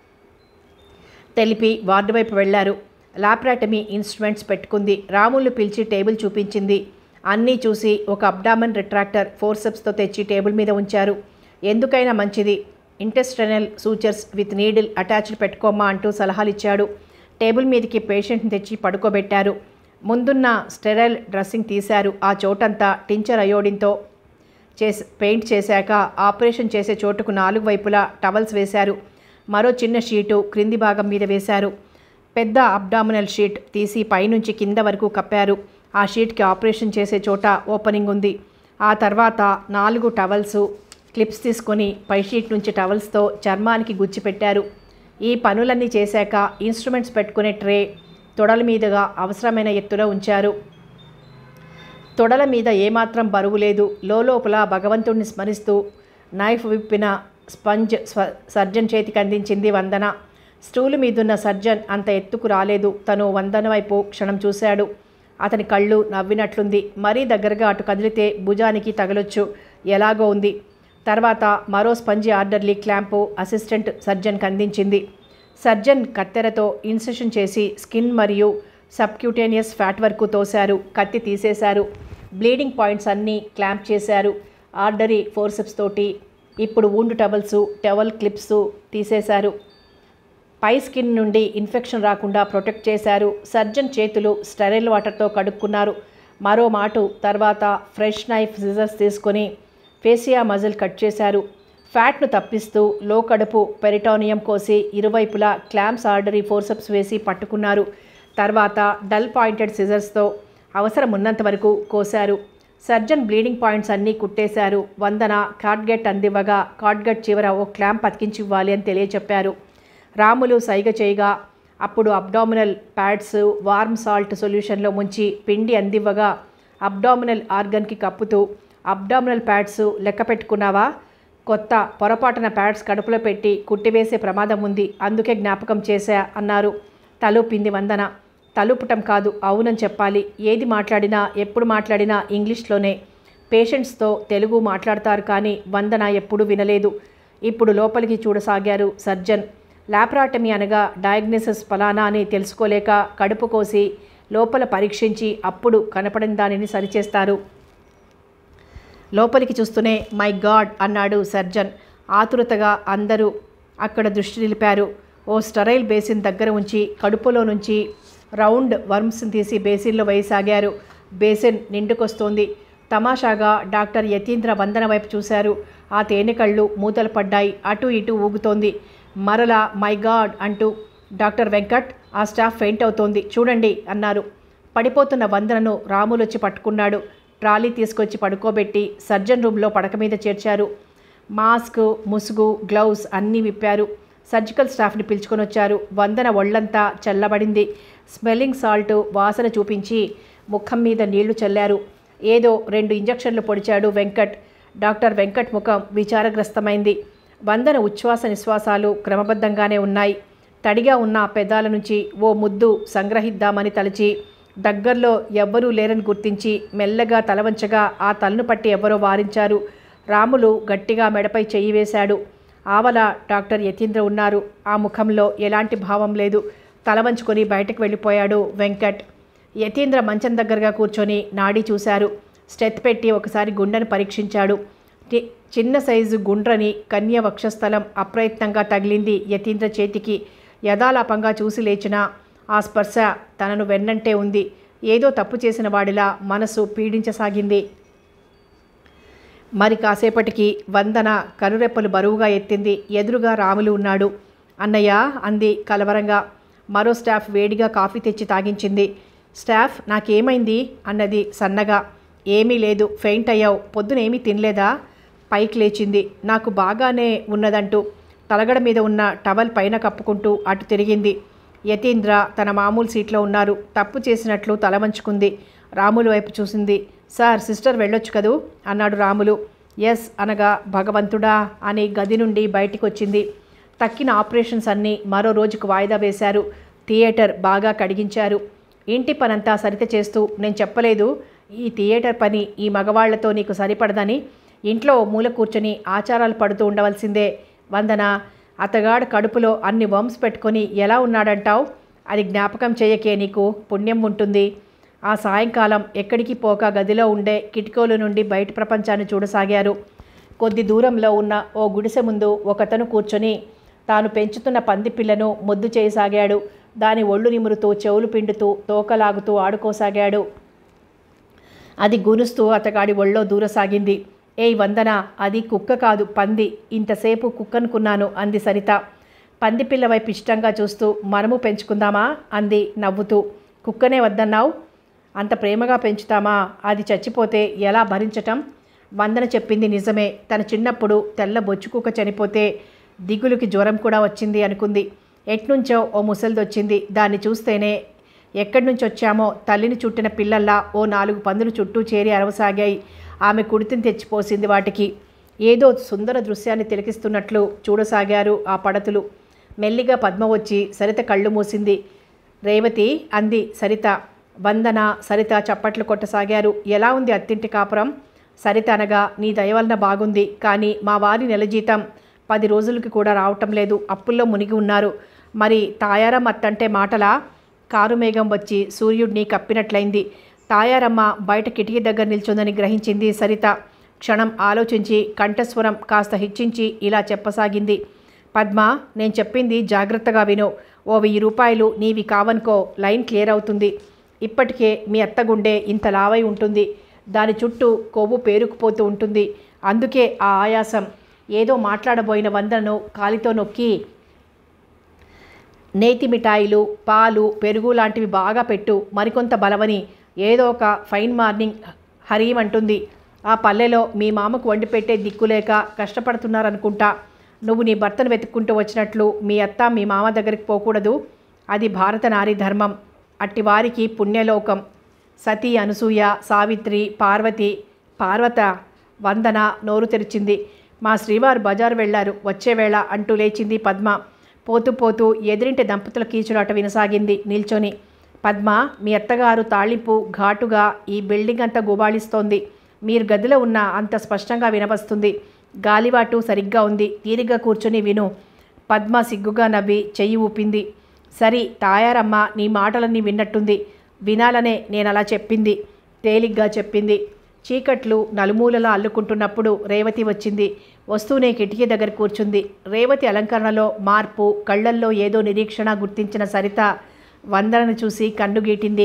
తెలిపి వార్డు వైపు వెళ్లారు లాప్రాటమీ ఇన్స్ట్రుమెంట్స్ పెట్టుకుంది రాములు పిలిచి టేబుల్ చూపించింది అన్నీ చూసి ఒక అబ్డామన్ రిట్రాక్టర్ ఫోర్సెప్స్తో తెచ్చి టేబుల్ మీద ఉంచారు ఎందుకైనా మంచిది intestinal sutures with needle attached పెట్టుకోమ్మా అంటూ సలహాలు ఇచ్చాడు టేబుల్ మీదకి పేషెంట్ని తెచ్చి పడుకోబెట్టారు ముందున్న స్టెరైల్ డ్రెస్సింగ్ తీశారు ఆ చోటంతా టించర్ అయోడిన్తో చేసి పెయింట్ చేశాక ఆపరేషన్ చేసే చోటుకు నాలుగు వైపులా టవల్స్ వేశారు మరో చిన్న షీటు క్రింది భాగం మీద వేశారు పెద్ద అబ్డామినల్ షీట్ తీసి పైనుంచి కింద వరకు కప్పారు ఆ షీట్కి ఆపరేషన్ చేసే చోట ఓపెనింగ్ ఉంది ఆ తర్వాత నాలుగు టవల్స్ క్లిప్స్ తీసుకొని పై షీట్ నుంచి టవల్స్తో చర్మానికి గుచ్చిపెట్టారు ఈ పనులన్నీ చేశాక ఇన్స్ట్రుమెంట్స్ పెట్టుకునే ట్రే తొడల మీదుగా అవసరమైన ఎత్తులో ఉంచారు తొడల మీద ఏమాత్రం బరువు లేదు లోపల భగవంతుడిని స్మరిస్తూ నైఫ్ విప్పిన స్పంజ్ స్వ- సర్జన్ చేతికి అందించింది వందన స్టూలు మీదున్న సర్జన్ అంత ఎత్తుకు రాలేదు తను వందన వైపు క్షణం చూశాడు అతని కళ్ళు నవ్వినట్లుంది మరీ దగ్గరగా అటు కదిలితే భుజానికి తగలొచ్చు ఎలాగో ఉంది తర్వాత మరో స్పంజి ఆర్డర్లీ క్లాంపు అసిస్టెంట్ సర్జన్కి అందించింది సర్జన్ కత్తెరతో ఇన్సెషన్ చేసి స్కిన్ మరియు సబ్క్యూటేనియస్ ఫ్యాట్ వరకు తోశారు కత్తి తీసేశారు బ్లీడింగ్ పాయింట్స్ అన్నీ క్లాంప్ చేశారు ఆర్డరీ ఫోర్సెప్స్ తోటి ఇప్పుడు వూండ్ టవల్స్ టవల్ క్లిప్స్ తీసేశారు పై స్కిన్ నుండి ఇన్ఫెక్షన్ రాకుండా ప్రొటెక్ట్ చేశారు సర్జన్ చేతులు స్టెరైల్ వాటర్తో కడుక్కున్నారు మరో మాటు తర్వాత ఫ్రెష్ నైఫ్ సిజర్స్ తీసుకొని ఫేసియా మజిల్ కట్ చేశారు ఫ్యాట్ను తప్పిస్తూ లో కడుపు పెరిటోనియం కోసి ఇరువైపులా క్లాంప్స్ ఆర్డరీ ఫోర్సెప్స్ వేసి పట్టుకున్నారు తర్వాత డల్ పాయింటెడ్ సిజర్స్తో అవసరం ఉన్నంత వరకు కోశారు సర్జన్ బ్లీడింగ్ పాయింట్స్ అన్నీ కుట్టేశారు వందన కార్డ్గెట్ అందివ్వగా కార్డ్గెట్ చివర ఓ క్లాంప్ అతికించి ఇవ్వాలి అని తెలియచెప్పారు రాములు సైగ చేయగా అప్పుడు అబ్డామినల్ ప్యాడ్స్ వార్మ్ సాల్ట్ సొల్యూషన్లో ముంచి పిండి అందివ్వగా అబ్డామినల్ ఆర్గన్కి కప్పుతూ అబ్డామినల్ ప్యాడ్స్ లెక్క పెట్టుకున్నావా కొత్త పొరపాటున ప్యాడ్స్ కడుపులో పెట్టి కుట్టివేసే ప్రమాదం ఉంది అందుకే జ్ఞాపకం చేశా అన్నారు తలూపింది వందన తలుపటం కాదు అవునని చెప్పాలి ఏది మాట్లాడినా ఎప్పుడు మాట్లాడినా ఇంగ్లీష్లోనే పేషెంట్స్తో తెలుగు మాట్లాడతారు కానీ వందన ఎప్పుడూ వినలేదు ఇప్పుడు లోపలికి చూడసాగారు సర్జన్ లాప్రాటమీ అనగా డయాగ్నోసిస్ ఫలానా అని తెలుసుకోలేక కడుపు కోసి లోపల పరీక్షించి అప్పుడు కనపడిన దానిని సరిచేస్తారు లోపలికి చూస్తూనే మై గాడ్ అన్నాడు సర్జన్ ఆతురతగా అందరూ అక్కడ దృష్టి నిలిపారు ఓ స్టరైల్ బేసిన్ దగ్గర ఉంచి కడుపులో నుంచి రౌండ్ వర్మ్స్ని తీసి బేసిన్లో వేయసాగారు బేసిన్ నిండుకొస్తోంది తమాషాగా డాక్టర్ యతీంద్ర వందన వైపు చూశారు ఆ తేనెకళ్ళు మూతలు పడ్డాయి అటు ఇటు ఊగుతోంది మరలా మై గాడ్ అంటూ డాక్టర్ వెంకట్ ఆ స్టాఫ్ ఫెయింట్ అవుతోంది చూడండి అన్నారు పడిపోతున్న వందనను రాములు వచ్చి పట్టుకున్నాడు ట్రాలీ తీసుకొచ్చి పడుకోబెట్టి సర్జన్ రూమ్లో పడక మీద చేర్చారు మాస్క్ ముసుగు గ్లౌస్ అన్నీ విప్పారు సర్జికల్ స్టాఫ్ని పిలుచుకొని వచ్చారు వందన ఒళ్ళంతా చల్లబడింది స్మెల్లింగ్ సాల్ట్ వాసన చూపించి ముఖం మీద నీళ్లు చల్లారు ఏదో రెండు ఇంజక్షన్లు పొడిచాడు వెంకట్ డాక్టర్ వెంకట్ ముఖం విచారగ్రస్తమైంది వందన ఉచ్ఛ్వాస నిశ్వాసాలు క్రమబద్ధంగానే ఉన్నాయి తడిగా ఉన్న ఆ పెదాల నుంచి ఓ ముద్దు సంగ్రహిద్దామని తలచి దగ్గరలో ఎవ్వరూ లేరని గుర్తించి మెల్లగా తలవంచగా ఆ తలను పట్టి ఎవరో వారించారు రాములు గట్టిగా మెడపై చెయ్యి వేశాడు ఆవల డాక్టర్ యతీంద్ర ఉన్నారు ఆ ముఖంలో ఎలాంటి భావం లేదు తల వంచుకొని బయటకు వెళ్ళిపోయాడు వెంకట్ యతీంద్ర మంచం దగ్గరగా కూర్చొని నాడి చూశారు స్టెత్ పెట్టి ఒకసారి గుండెను పరీక్షించాడు టి- చిన్న సైజు గుండ్రని కన్య వక్షస్థలం అప్రయత్నంగా తగిలింది యతీంద్ర చేతికి యథాలాపంగా చూసి లేచిన ఆ స్పర్శ తనను వెన్నంటే ఉంది ఏదో తప్పు చేసిన వాడిలా మనసు పీడించసాగింది మరి కాసేపటికి వందన కనురెప్పలు బరువుగా ఎత్తింది ఎదురుగా రాములు ఉన్నాడు అన్నయ్య అంది కలవరంగా మరో స్టాఫ్ వేడిగా కాఫీ తెచ్చి తాగించింది స్టాఫ్ నాకేమైంది అన్నది సన్నగా ఏమీ లేదు ఫెయింట్ అయ్యావు పొద్దునేమీ తినలేదా పైకి లేచింది నాకు బాగానే ఉన్నదంటూ తలగడ మీద ఉన్న టవల్ పైన కప్పుకుంటూ అటు తిరిగింది యతీంద్ర తన మామూలు సీట్లో ఉన్నారు తప్పు చేసినట్లు తల వంచుకుంది రాములు వైపు చూసింది సార్ సిస్టర్ వెళ్ళొచ్చు కదూ అన్నాడు రాములు ఎస్ అనగా భగవంతుడా అని గది నుండి బయటికి వచ్చింది తక్కిన ఆపరేషన్స్ అన్నీ మరో రోజుకు వాయిదా వేశారు థియేటర్ బాగా కడిగించారు ఇంటి పనంతా సరిత చేస్తూ నేను చెప్పలేదు ఈ థియేటర్ పని ఈ మగవాళ్లతో నీకు సరిపడదని ఇంట్లో ఓ మూల కూర్చొని ఆచారాలు పడుతూ ఉండవలసిందే వందన అతగాడు కడుపులో అన్ని వంస్ పెట్టుకొని ఎలా ఉన్నాడంటావు అది జ్ఞాపకం చేయకే నీకు పుణ్యం ఉంటుంది ఆ సాయంకాలం ఎక్కడికి పోక గదిలో ఉండే కిటికీల నుండి బయట ప్రపంచాన్ని చూడసాగారు కొద్ది దూరంలో ఉన్న ఓ గుడిసె ముందు ఒకతను కూర్చొని తాను పెంచుతున్న పంది పిల్లను ముద్దు చేయసాగాడు దాని ఒళ్ళు నిమురుతూ చెవులు పిండుతూ తోకలాగుతూ ఆడుకోసాగాడు అది గునుస్తూ అతగాడి ఒళ్ళో దూరసాగింది ఏయ్ వందన అది కుక్క కాదు పంది ఇంతసేపు కుక్కనుకున్నాను అంది సరిత పంది పిల్ల వైపు ఇష్టంగా చూస్తూ మనము పెంచుకుందామా అంది నవ్వుతూ కుక్కనే వద్దన్నావు అంత ప్రేమగా పెంచుతామా అది చచ్చిపోతే ఎలా భరించటం వందన చెప్పింది నిజమే తన చిన్నప్పుడు తెల్ల బొచ్చుకుక్క చనిపోతే దిగులుకి జ్వరం కూడా వచ్చింది అనుకుంది ఎట్నుంచో ఓ ముసలిదొచ్చింది దాన్ని చూస్తేనే ఎక్కడి నుంచి వచ్చామో తల్లిని చుట్టిన పిల్లల్లా ఓ నాలుగు పందులు చుట్టూ చేరి అరవసాగాయి ఆమె కుడితిని తెచ్చిపోసింది వాటికి ఏదో సుందర దృశ్యాన్ని తిలకిస్తున్నట్లు చూడసాగారు ఆ పడతులు మెల్లిగా పద్మ వచ్చి సరిత కళ్ళు మూసింది రేవతి అంది సరిత వందన సరిత చప్పట్లు కొట్టసాగారు ఎలా ఉంది అత్తింటి కాపురం సరిత అనగా నీ దయ వలన బాగుంది కానీ మా వారి నెల జీతం పది రోజులకి కూడా రావటం లేదు అప్పుల్లో మునిగి ఉన్నారు మరి తాయారం అత్తంటే మాటలా కారు మేఘం వచ్చి సూర్యుడిని కప్పినట్లయింది తాయారమ్మ బయట కిటికీ దగ్గర నిల్చుందని గ్రహించింది సరిత క్షణం ఆలోచించి కంఠస్వరం కాస్త హెచ్చించి ఇలా చెప్పసాగింది పద్మ నేను చెప్పింది జాగ్రత్తగా విను ఓ వెయ్యి రూపాయలు నీవి కావనుకో లైన్ క్లియర్ అవుతుంది ఇప్పటికే మీ అత్తగుండె ఇంత లావై ఉంటుంది దాని చుట్టూ కొవ్వు పేరుకుపోతూ ఉంటుంది అందుకే ఆ ఆయాసం ఏదో మాట్లాడబోయిన వందను కాలితో నొక్కి నేతి మిఠాయిలు పాలు పెరుగు లాంటివి బాగా పెట్టు మరికొంత బలవని ఏదో ఒక ఫైన్ మార్నింగ్ హరీం అంటుంది ఆ పల్లెలో మీ మామకు వండి పెట్టే దిక్కులేక కష్టపడుతున్నారనుకుంటా నువ్వు నీ భర్తను వెతుక్కుంటూ వచ్చినట్లు మీ అత్త మీ మామ దగ్గరికి పోకూడదు అది భారత నారీ ధర్మం అట్టి వారికి పుణ్యలోకం సతీ అనసూయ సావిత్రి పార్వతి పార్వత వందన నోరు తెరిచింది మా శ్రీవారు బజారు వెళ్ళారు వచ్చే వేళ అంటూ లేచింది పద్మ పోతూ పోతూ ఎదిరింటి దంపతుల కీచులాట వినసాగింది నిల్చొని పద్మ మీ అత్తగారు తాళింపు ఘాటుగా ఈ బిల్డింగ్ అంతా గుబాళిస్తోంది మీరు గదిలో ఉన్న అంత స్పష్టంగా వినవస్తుంది గాలివాటు సరిగ్గా ఉంది తీరిగ్గా కూర్చొని విను పద్మ సిగ్గుగా నవ్వి చెయ్యి ఊపింది సరి తాయారమ్మ నీ మాటలన్నీ విన్నట్టుంది వినాలనే నేను అలా చెప్పింది తేలిగ్గా చెప్పింది చీకట్లు నలుమూలలా అల్లుకుంటున్నప్పుడు రేవతి వచ్చింది వస్తూనే కిటికీ దగ్గర కూర్చుంది రేవతి అలంకరణలో మార్పు కళ్ళల్లో ఏదో నిరీక్షణ గుర్తించిన సరిత వందనను చూసి కన్నుగీటింది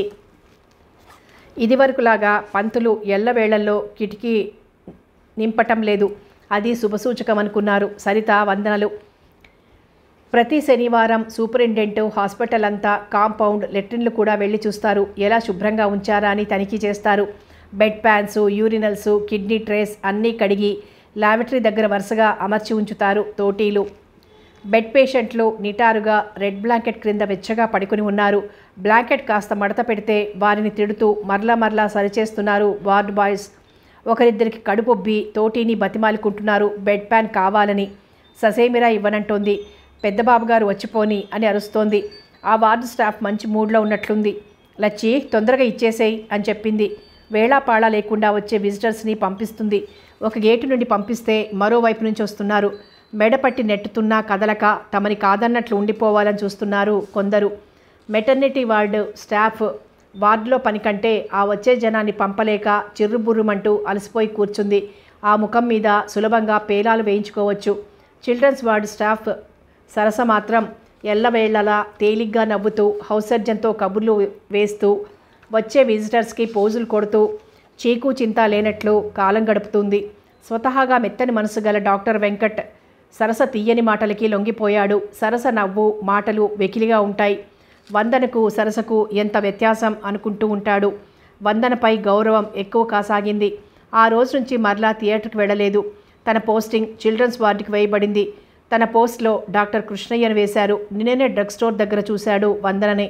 ఇదివరకులాగా పంతులు ఎల్లవేళల్లో కిటికీ నింపటం లేదు అది శుభసూచకం అనుకున్నారు సరిత వందనలు ప్రతి శనివారం సూపరింటెండెంట్ హాస్పిటల్ అంతా కాంపౌండ్ లెట్రిన్లు కూడా వెళ్ళి చూస్తారు ఎలా శుభ్రంగా ఉంచారా అని తనిఖీ చేస్తారు bed pans urinals kidney trays అన్నీ కడిగి లాబరేటరీ దగ్గర వరుసగా అమర్చి ఉంచుతారు తోటీలు బెడ్ పేషెంట్లు నిటారుగా రెడ్ బ్లాంకెట్ క్రింద వెచ్చగా పడుకుని ఉన్నారు బ్లాంకెట్ కాస్త మడత పెడితే వారిని తిడుతూ మరలా మరలా సరిచేస్తున్నారు వార్డ్ బాయ్స్ ఒకరిద్దరికి కడుపొబ్బి తోటీని బతిమాలుకుంటున్నారు బెడ్ ప్యాన్ కావాలని ససేమిరా ఇవ్వనంటోంది పెద్దబాబు గారు వచ్చిపోని అని అరుస్తోంది ఆ వార్డు స్టాఫ్ మంచి మూడ్లో ఉన్నట్లుంది లచ్చి తొందరగా ఇచ్చేసేయి అని చెప్పింది వేళాపాళా లేకుండా వచ్చే విజిటర్స్ని పంపిస్తుంది ఒక గేటు నుండి పంపిస్తే మరోవైపు నుంచి వస్తున్నారు మెడపట్టి నెట్టుతున్నా కదలక తమని కాదన్నట్లు ఉండిపోవాలని చూస్తున్నారు కొందరు మెటర్నిటీ వార్డు స్టాఫ్ వార్డులో పని కంటే ఆ వచ్చే జనాన్ని పంపలేక చిర్రుబుర్రుమంటూ అలసిపోయి కూర్చుంది ఆ ముఖం మీద సులభంగా పేలాలు వేయించుకోవచ్చు చిల్డ్రన్స్ వార్డు స్టాఫ్ సరస మాత్రం ఎల్లవేళ్లలా తేలిగ్గా నవ్వుతూ హౌస్ సర్జన్తో కబుర్లు వేస్తూ వచ్చే విజిటర్స్కి పోజులు కొడుతూ చీకు చింత లేనట్లు కాలం గడుపుతుంది స్వతహాగా మెత్తని మనసు గల డాక్టర్ వెంకట్ సరస తీయని మాటలకి లొంగిపోయాడు సరస నవ్వు మాటలు వెకిలిగా ఉంటాయి వందనకు సరసకు ఎంత వ్యత్యాసం అనుకుంటూ ఉంటాడు వందనపై గౌరవం ఎక్కువ కాసాగింది ఆ రోజు నుంచి మరలా థియేటర్కి వెళ్ళలేదు తన పోస్టింగ్ చిల్డ్రన్స్ వార్డుకి వేయబడింది తన పోస్ట్లో డాక్టర్ కృష్ణయ్యను వేశారు నిన్ననే డ్రగ్ స్టోర్ దగ్గర చూశాడు వందననే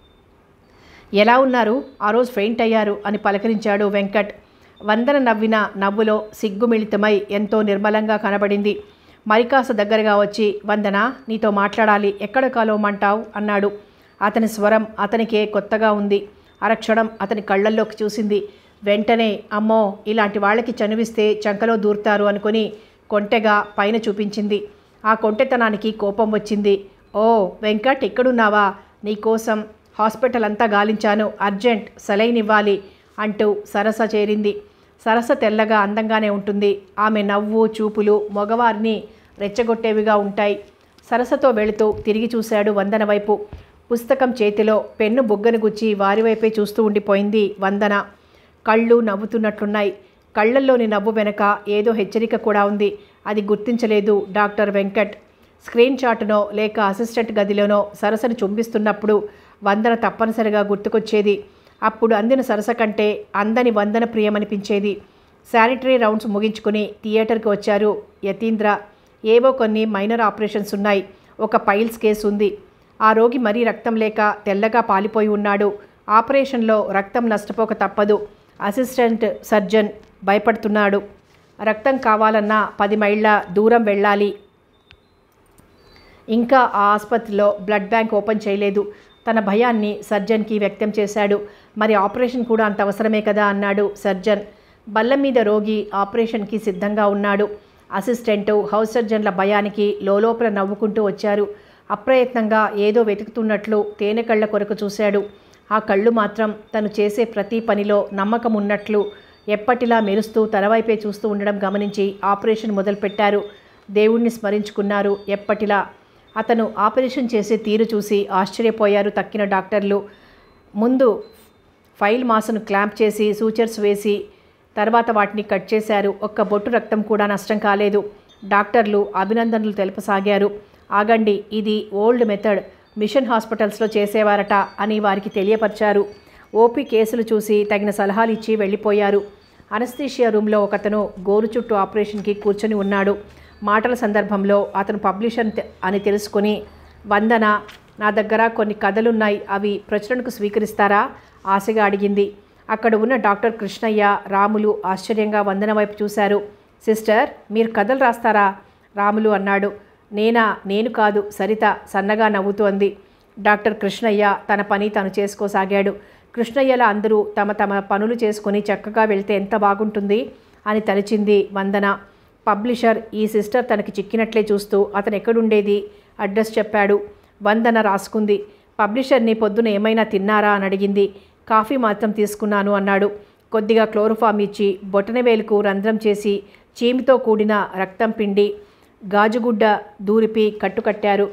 ఎలా ఉన్నారు ఆ రోజు ఫెయింట్ అయ్యారు అని పలకరించాడు వెంకట్ వందన నవ్విన నవ్వులో సిగ్గుమిళితమై ఎంతో నిర్మలంగా కనబడింది మరికాస దగ్గరగా వచ్చి వందన నీతో మాట్లాడాలి ఎక్కడ కలవమంటావు అన్నాడు అతని స్వరం అతనికే కొత్తగా ఉంది అరక్షణం అతని కళ్ళల్లోకి చూసింది వెంటనే అమ్మో ఇలాంటి వాళ్ళకి చనువిస్తే చంకలో దూరుతారు అనుకుని కొంటెగా పైన చూపించింది ఆ కొంటెతనానికి కోపం వచ్చింది ఓ వెంకట్ ఎక్కడున్నావా నీకోసం హాస్పిటల్ అంతా గాలించాను అర్జెంట్ సెలైన్ ఇవ్వాలి అంటూ సరస చేరింది సరస తెల్లగా అందంగానే ఉంటుంది ఆమె నవ్వు చూపులు మగవారిని రెచ్చగొట్టేవిగా ఉంటాయి సరసతో వెళుతూ తిరిగి చూశాడు వందన వైపు పుస్తకం చేతిలో పెన్ను బుగ్గను గుచ్చి వారి వైపే చూస్తూ ఉండిపోయింది వందన కళ్ళు నవ్వుతున్నట్లున్నాయి కళ్ళల్లోని నవ్వు వెనక ఏదో హెచ్చరిక కూడా ఉంది అది గుర్తించలేదు డాక్టర్ వెంకట్ స్క్రీన్ షాట్నో లేక అసిస్టెంట్ గదిలోనో సరసను చుంబిస్తున్నప్పుడు వందన తప్పనిసరిగా గుర్తుకొచ్చేది అప్పుడు అందిన సరస కంటే అందని వందన ప్రియమనిపించేది శానిటరీ రౌండ్స్ ముగించుకుని థియేటర్కి వచ్చారు యతీంద్ర ఏవో కొన్ని మైనర్ ఆపరేషన్స్ ఉన్నాయి ఒక పైల్స్ కేసు ఉంది ఆ రోగి మరీ రక్తం లేక తెల్లగా పాలిపోయి ఉన్నాడు ఆపరేషన్లో రక్తం నష్టపోక తప్పదు అసిస్టెంట్ సర్జన్ భయపడుతున్నాడు రక్తం కావాలన్నా పది మైళ్ళ దూరం వెళ్ళాలి ఇంకా ఆ ఆసుపత్రిలో బ్లడ్ బ్యాంక్ ఓపెన్ చేయలేదు తన భయాన్ని సర్జన్కి వ్యక్తం చేశాడు మరి ఆపరేషన్ కూడా అంత అవసరమే కదా అన్నాడు సర్జన్ బల్ల మీద రోగి ఆపరేషన్కి సిద్ధంగా ఉన్నాడు అసిస్టెంటు హౌస్ సర్జన్ల భయానికి లోలోపల నవ్వుకుంటూ వచ్చారు అప్రయత్నంగా ఏదో వెతుకుతున్నట్లు తేనె కళ్ళ కొరకు చూశాడు ఆ కళ్ళు మాత్రం తను చేసే ప్రతి పనిలో నమ్మకం ఉన్నట్లు ఎప్పటిలా మెరుస్తూ తనవైపే చూస్తూ ఉండడం గమనించి ఆపరేషన్ మొదలుపెట్టారు దేవుణ్ణి స్మరించుకున్నారు ఎప్పటిలా అతను ఆపరేషన్ చేసే తీరు చూసి ఆశ్చర్యపోయారు తక్కిన డాక్టర్లు ముందు ఫైల్ మాసను క్లాంప్ చేసి సూచర్స్ వేసి తర్వాత వాటిని కట్ చేశారు ఒక్క బొట్టు రక్తం కూడా నష్టం కాలేదు డాక్టర్లు అభినందనలు తెలుపసాగారు ఆగండి ఇది ఓల్డ్ మెథడ్ మిషన్ హాస్పిటల్స్లో చేసేవారట అని వారికి తెలియపరిచారు ఓపీ కేసులు చూసి తగిన సలహాలు ఇచ్చి వెళ్ళిపోయారు అనస్థీషియా రూమ్లో ఒకతను గోరు చుట్టూ ఆపరేషన్కి కూర్చొని ఉన్నాడు మాటల సందర్భంలో అతను పబ్లిషర్ తె- అని తెలుసుకొని వందన నా దగ్గర కొన్ని కథలున్నాయి అవి ప్రచురణకు స్వీకరిస్తారా ఆశగా అడిగింది అక్కడ ఉన్న డాక్టర్ కృష్ణయ్య రాములు ఆశ్చర్యంగా వందన వైపు చూశారు సిస్టర్ మీరు కథలు రాస్తారా రాములు అన్నాడు నేనా నేను కాదు సరిత సన్నగా నవ్వుతోంది డాక్టర్ కృష్ణయ్య తన పని తను చేసుకోసాగాడు కృష్ణయ్యల అందరూ తమ తమ పనులు చేసుకుని చక్కగా వెళ్తే ఎంత బాగుంటుంది అని తలిచింది వందన పబ్లిషర్ ఈ సిస్టర్ తనకి చిక్కినట్లే చూస్తూ అతను ఎక్కడుండేది అడ్రస్ చెప్పాడు వందన రాసుకుంది పబ్లిషర్ని పొద్దున ఏమైనా తిన్నారా అని అడిగింది కాఫీ మాత్రం తీసుకున్నాను అన్నాడు కొద్దిగా క్లోరోఫామ్ ఇచ్చి బొటనవేలుకు రంధ్రం చేసి చీమితో కూడిన రక్తం పిండి గాజుగుడ్డ దూరిపి కట్టుకట్టారు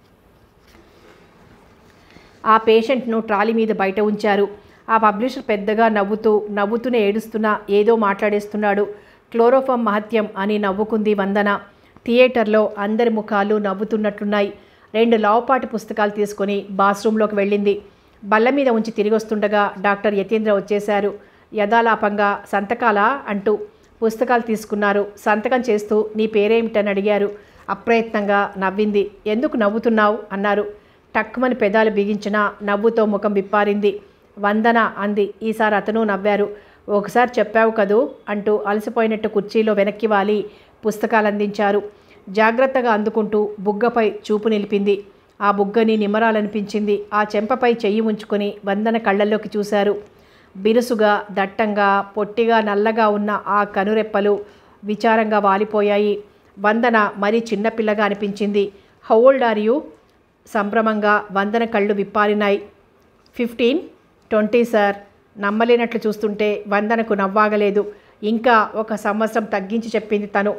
ఆ పేషెంట్ను ట్రాలీ మీద బయట ఉంచారు ఆ పబ్లిషర్ పెద్దగా నవ్వుతూ నవ్వుతూనే ఏడుస్తున్నా ఏదో మాట్లాడేస్తున్నాడు క్లోరోఫామ్ మహత్యం అని నవ్వుకుంది వందన థియేటర్లో అందరి ముఖాలు నవ్వుతున్నట్లున్నాయి రెండు లావుపాటి పుస్తకాలు తీసుకొని బాత్రూంలోకి వెళ్ళింది బల్ల మీద ఉంచి తిరిగి వస్తుండగా డాక్టర్ యతీంద్ర వచ్చేశారు యథాలాపంగా సంతకాలా అంటూ పుస్తకాలు తీసుకున్నారు సంతకం చేస్తూ నీ పేరేమిటని అడిగారు అప్రయత్నంగా నవ్వింది ఎందుకు నవ్వుతున్నావు అన్నారు టక్కుమని పెదాలు బిగించిన నవ్వుతో ముఖం విప్పారింది వందన అంది ఈసారి అతను నవ్వారు ఒకసారి చెప్పావు కదూ అంటూ అలసిపోయినట్టు కుర్చీలో వెనక్కి వాలి పుస్తకాలు అందించారు జాగ్రత్తగా అందుకుంటూ బుగ్గపై చూపు నిలిపింది ఆ బుగ్గని నిమరాలనిపించింది ఆ చెంపపై చెయ్యి ఉంచుకొని వందన కళ్ళల్లోకి చూశారు బిరుసుగా దట్టంగా పొట్టిగా నల్లగా ఉన్న ఆ కనురెప్పలు విచారంగా వాలిపోయాయి వందన మరీ చిన్నపిల్లగా అనిపించింది హౌ ఓల్డ్ ఆర్ యూ సంభ్రమంగా వందన కళ్ళు విప్పారినాయి ఫిఫ్టీన్ ట్వంటీ సార్ నమ్మలేనట్లు చూస్తుంటే వందనకు నవ్వాగలేదు ఇంకా ఒక సంవత్సరం తగ్గించి చెప్పింది తను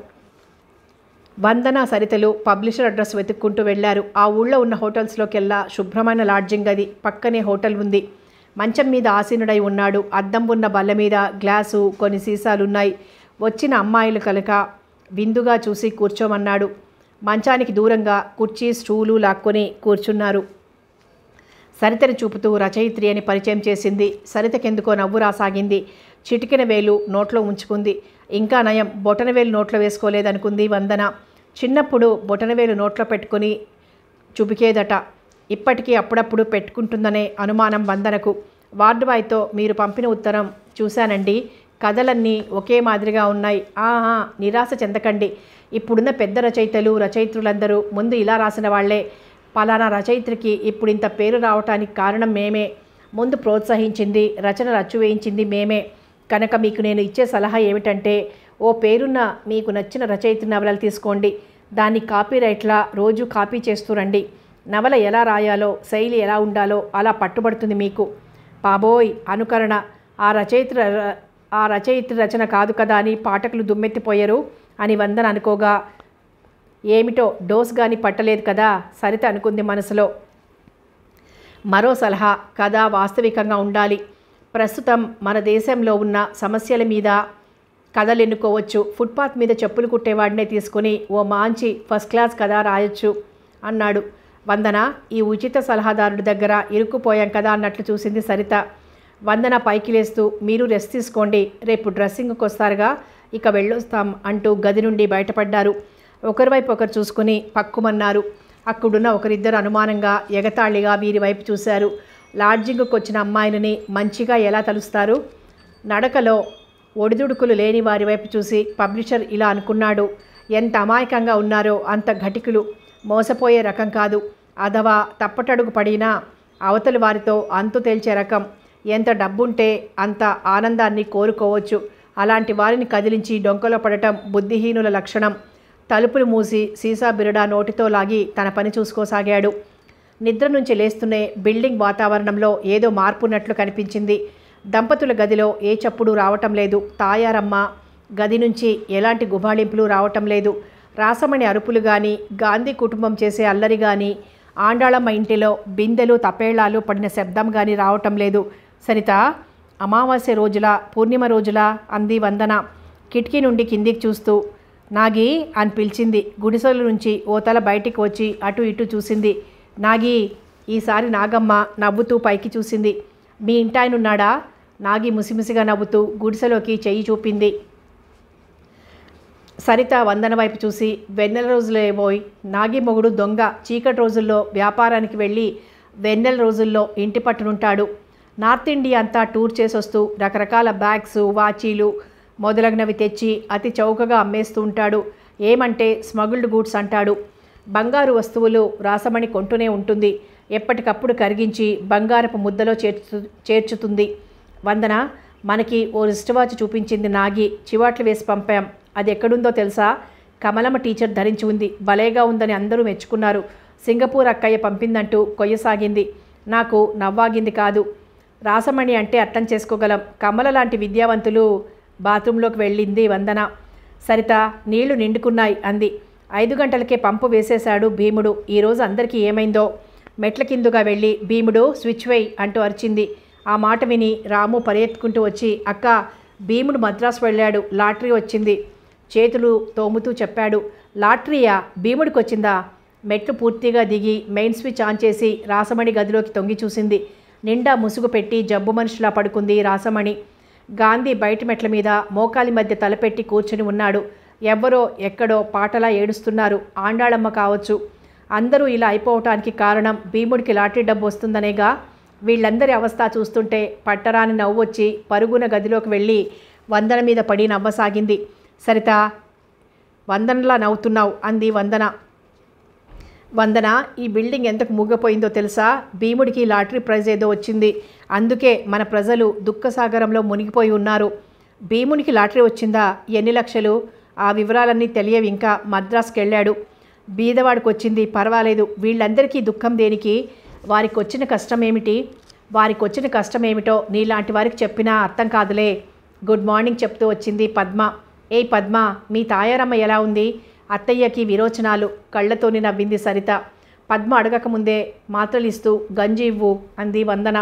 వందన సరితలు పబ్లిషర్ అడ్రస్ వెతుక్కుంటూ వెళ్ళారు ఆ ఊళ్ళో ఉన్న హోటల్స్లోకెల్లా శుభ్రమైన లాడ్జింగ్ అది పక్కనే హోటల్ ఉంది మంచం మీద ఆసీనుడై ఉన్నాడు అద్దం ఉన్న బల్ల మీద గ్లాసు కొన్ని సీసాలున్నాయి వచ్చిన అమ్మాయిలు కనుక విందుగా చూసి కూర్చోమన్నాడు మంచానికి దూరంగా కుర్చీ స్టూలు లాక్కొని కూర్చున్నారు సరితని చూపుతూ రచయిత్రి అని పరిచయం చేసింది సరితకెందుకో నవ్వు రాసాగింది చిటికెన వేలు నోట్లో ఉంచుకుంది ఇంకా నయం బొటనవేలు నోట్లో వేసుకోలేదనుకుంది వందన చిన్నప్పుడు బొటనవేలు నోట్లో పెట్టుకుని చుబికేదట ఇప్పటికీ అప్పుడప్పుడు పెట్టుకుంటుందనే అనుమానం వందనకు వార్డు బాయ్తో మీరు పంపిన ఉత్తరం చూశానండి కథలన్నీ ఒకే మాదిరిగా ఉన్నాయి ఆహా నిరాశ చెందకండి ఇప్పుడున్న పెద్ద రచయితలు రచయిత్రులందరూ ముందు ఇలా రాసిన వాళ్ళే పలానా రచయిత్రికి ఇప్పుడు ఇంత పేరు రావటానికి కారణం మేమే ముందు ప్రోత్సహించింది రచన రచ్చు వేయించింది మేమే కనుక మీకు నేను ఇచ్చే సలహా ఏమిటంటే ఓ పేరున్న మీకు నచ్చిన రచయిత్రి నవలలు తీసుకోండి దాన్ని కాపీ రైట్లా రోజు కాపీ చేస్తూ రండి నవల ఎలా రాయాలో శైలి ఎలా ఉండాలో అలా పట్టుబడుతుంది మీకు బాబోయ్ అనుకరణ ఆ రచయిత్రి ర- ఆ రచయిత్రి రచన కాదు కదా అని పాఠకులు దుమ్మెత్తిపోయారు అని వందన అనుకోగా ఏమిటో డోస్ గాని పట్టలేదు కదా సరిత అనుకుంది మనసులో మరో సలహా కథ వాస్తవికంగా ఉండాలి ప్రస్తుతం మన దేశంలో ఉన్న సమస్యల మీద కథలు ఎన్నుకోవచ్చు ఫుట్పాత్ మీద చెప్పులు కుట్టేవాడినే తీసుకొని ఓ మంచి ఫస్ట్ క్లాస్ కథ రాయొచ్చు అన్నాడు వందన ఈ ఉచిత సలహాదారుడి దగ్గర ఇరుక్కుపోయాం కదా అన్నట్లు చూసింది సరిత వందన పైకి లేస్తూ మీరు రెస్ట్ తీసుకోండి రేపు డ్రెస్సింగ్కి వస్తారుగా ఇక వెళ్ళొస్తాం అంటూ గది నుండి బయటపడ్డారు ఒకరి వైపు ఒకరు చూసుకుని పక్కుమన్నారు అక్కడున్న ఒకరిద్దరు అనుమానంగా ఎగతాళిగా వీరి వైపు చూశారు లాడ్జింగ్కి వచ్చిన అమ్మాయిలని మంచిగా ఎలా తలుస్తారు నడకలో ఒడిదుడుకులు లేని వారి వైపు చూసి పబ్లిషర్ ఇలా అనుకున్నాడు ఎంత అమాయకంగా ఉన్నారో అంత ఘటికులు మోసపోయే రకం కాదు అథవా తప్పటడుగు పడినా అవతలి వారితో అంతు తేల్చే రకం ఎంత డబ్బుంటే అంత ఆనందాన్ని కోరుకోవచ్చు అలాంటి వారిని కదిలించి డొంకలో పడటం బుద్ధిహీనుల లక్షణం తలుపులు మూసి సీసా బిరడా నోటితో లాగి తన పని చూసుకోసాగాడు నిద్ర నుంచి లేస్తూనే బిల్డింగ్ వాతావరణంలో ఏదో మార్పున్నట్లు కనిపించింది దంపతుల గదిలో ఏ చప్పుడు రావటం లేదు తాయారమ్మ గది నుంచి ఎలాంటి గుబాళింపులు రావటం లేదు రాసమణి అరుపులు కానీ గాంధీ కుటుంబం చేసే అల్లరి కానీ ఆండాళమ్మ ఇంటిలో బిందెలు తపేళాలు పడిన శబ్దం కానీ రావటం లేదు సరిత అమావాస్య రోజుల పూర్ణిమ రోజుల అంది వందన కిటికీ నుండి కిందికి చూస్తూ నాగి అని పిలిచింది గుడిసెల నుంచి ఓతల బయటికి వచ్చి అటు ఇటు చూసింది నాగి ఈసారి నాగమ్మ నవ్వుతూ పైకి చూసింది మీ ఇంటాయనున్నాడా నాగి ముసిముసిగా నవ్వుతూ గుడిసెలోకి చెయ్యి చూపింది సరిత వందన వైపు చూసి వెన్నెల రోజులే పోయి నాగి మొగుడు దొంగ చీకటి రోజుల్లో వ్యాపారానికి వెళ్ళి వెన్నెల రోజుల్లో ఇంటి పట్టునుంటాడు నార్త్ ఇండియా అంతా టూర్ చేసొస్తూ రకరకాల బ్యాగ్స్ వాచీలు మొదలగునవి తెచ్చి అతి చౌకగా అమ్మేస్తూ ఉంటాడు ఏమంటే స్మగుల్డ్ గూడ్స్ అంటాడు బంగారు వస్తువులు రాసమణి కొంటూనే ఉంటుంది ఎప్పటికప్పుడు కరిగించి బంగారపు ముద్దలో చేర్చు చేర్చుతుంది వందన మనకి ఓ రిస్ట్ వాచ్ చూపించింది నాగి చివాట్లు వేసి పంపాం అది ఎక్కడుందో తెలుసా కమలమ్మ టీచర్ ధరించి ఉంది భలేగా ఉందని అందరూ మెచ్చుకున్నారు సింగపూర్ అక్కయ్య పంపిందంటూ కొయ్యసాగింది నాకు నవ్వాగింది కాదు రాసమణి అంటే అర్థం చేసుకోగలం కమల లాంటి విద్యావంతులు బాత్రూంలోకి వెళ్ళింది వందన సరిత నీళ్లు నిండుకున్నాయి అంది ఐదు గంటలకే పంపు వేసేశాడు భీముడు ఈరోజు అందరికీ ఏమైందో మెట్ల కిందుగా వెళ్ళి భీముడు స్విచ్ వేయ్ అంటూ అరిచింది ఆ మాట విని రాము పరిగెత్తుకుంటూ వచ్చి అక్క భీముడు మద్రాసు వెళ్ళాడు లాటరీ వచ్చింది చేతులు తోముతూ చెప్పాడు లాటరీయా భీముడికి వచ్చిందా మెట్లు పూర్తిగా దిగి మెయిన్ స్విచ్ ఆన్ చేసి రాసమణి గదిలోకి తొంగి చూసింది నిండా ముసుగు పెట్టి జబ్బు మనిషిలా పడుకుంది రాసమణి గాంధీ బయట మెట్ల మీద మోకాలి మధ్య తలపెట్టి కూర్చుని ఉన్నాడు ఎవ్వరో ఎక్కడో పాటలా ఏడుస్తున్నారు ఆండాళమ్మ కావచ్చు అందరూ ఇలా అయిపోవటానికి కారణం భీముడికి లాటరీ డబ్బు వస్తుందనేగా వీళ్ళందరి అవస్థ చూస్తుంటే పట్టరాని నవ్వు వచ్చి పరుగున గదిలోకి వెళ్ళి వందన మీద పడి నవ్వసాగింది సరిత వందనలా నవ్వుతున్నావు అంది వందన వందన ఈ బిల్డింగ్ ఎంతకు మూగపోయిందో తెలుసా భీముడికి లాటరీ ప్రైజ్ ఏదో వచ్చింది అందుకే మన ప్రజలు దుఃఖసాగరంలో మునిగిపోయి ఉన్నారు భీమునికి లాటరీ వచ్చిందా ఎన్ని లక్షలు ఆ వివరాలన్నీ తెలియవి ఇంకా మద్రాస్కి వెళ్ళాడు బీదవాడికి వచ్చింది పర్వాలేదు వీళ్ళందరికీ దుఃఖం దేనికి వారికి వచ్చిన కష్టం ఏమిటి వారికి వచ్చిన కష్టం ఏమిటో నీలాంటి వారికి చెప్పినా అర్థం కాదులే గుడ్ మార్నింగ్ చెప్తూ వచ్చింది పద్మ ఏయ్ పద్మ మీ తాయారమ్మ ఎలా ఉంది అత్తయ్యకి విరోచనాలు కళ్ళతోని నవ్వింది సరిత పద్మ అడగకముందే మాత్రలు ఇస్తూ గంజి ఇవ్వు అంది వందన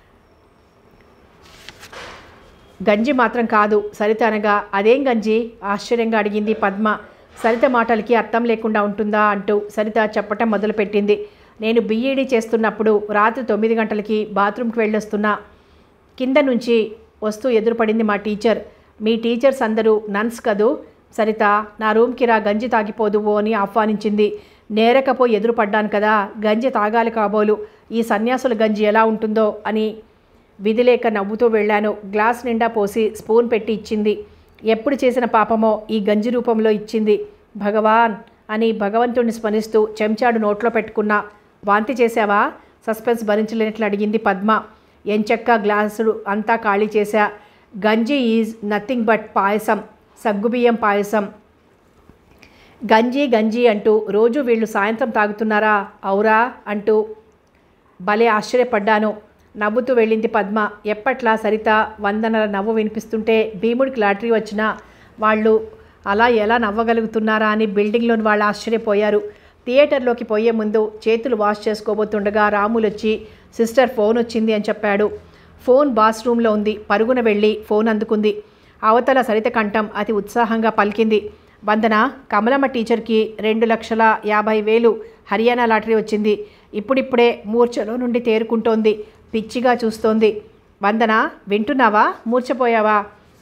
గంజి మాత్రం కాదు సరిత అనగా అదేం గంజి ఆశ్చర్యంగా అడిగింది పద్మ సరిత మాటలకి అర్థం లేకుండా ఉంటుందా అంటూ సరిత చెప్పటం మొదలుపెట్టింది నేను బీఈడీ చేస్తున్నప్పుడు రాత్రి తొమ్మిది గంటలకి బాత్రూమ్కి వెళ్ళొస్తున్నా కింద నుంచి వస్తూ ఎదురుపడింది మా టీచర్ మీ టీచర్స్ అందరూ నన్స్ కదూ సరిత నా రూమ్కి రా గంజి తాగిపోదువు అని ఆహ్వానించింది నేరకపోయి ఎదురుపడ్డాను కదా గంజి తాగాలి కాబోలు ఈ సన్యాసుల గంజి ఎలా ఉంటుందో అని విధిలేక నవ్వుతూ వెళ్ళాను గ్లాస్ నిండా పోసి స్పూన్ పెట్టి ఇచ్చింది ఎప్పుడు చేసిన పాపమో ఈ గంజి రూపంలో ఇచ్చింది భగవాన్ అని భగవంతుడిని స్మరిస్తూ చెంచాడు నోట్లో పెట్టుకున్నా వాంతి చేశావా సస్పెన్స్ భరించలేనట్లు అడిగింది పద్మ ఎంచక్క గ్లాసులు అంతా ఖాళీ చేశా గంజి ఈజ్ నథింగ్ బట్ పాయసం సగ్గుబియ్యం పాయసం గంజి గంజి అంటూ రోజు వీళ్ళు సాయంత్రం తాగుతున్నారా అవురా అంటూ భలే ఆశ్చర్యపడ్డాను నవ్వుతూ వెళ్ళింది పద్మ ఎప్పట్లా సరిత వందనల నవ్వు వినిపిస్తుంటే భీముడికి లాటరీ వచ్చినా వాళ్ళు అలా ఎలా నవ్వగలుగుతున్నారా అని బిల్డింగ్లోని వాళ్ళు ఆశ్చర్యపోయారు థియేటర్లోకి పోయే ముందు చేతులు వాష్ చేసుకోబోతుండగా రాములు వచ్చి సిస్టర్ ఫోన్ వచ్చింది అని చెప్పాడు ఫోన్ బాత్రూంలో ఉంది పరుగున వెళ్ళి ఫోన్ అందుకుంది అవతల సరిత కంఠం అతి ఉత్సాహంగా పలికింది వందన కమలమ్మ టీచర్కి రెండు లక్షల యాభై వేలు హర్యానా లాటరీ వచ్చింది ఇప్పుడిప్పుడే మూర్ఛలో నుండి తేరుకుంటోంది పిచ్చిగా చూస్తోంది వందన వింటున్నావా మూర్చపోయావా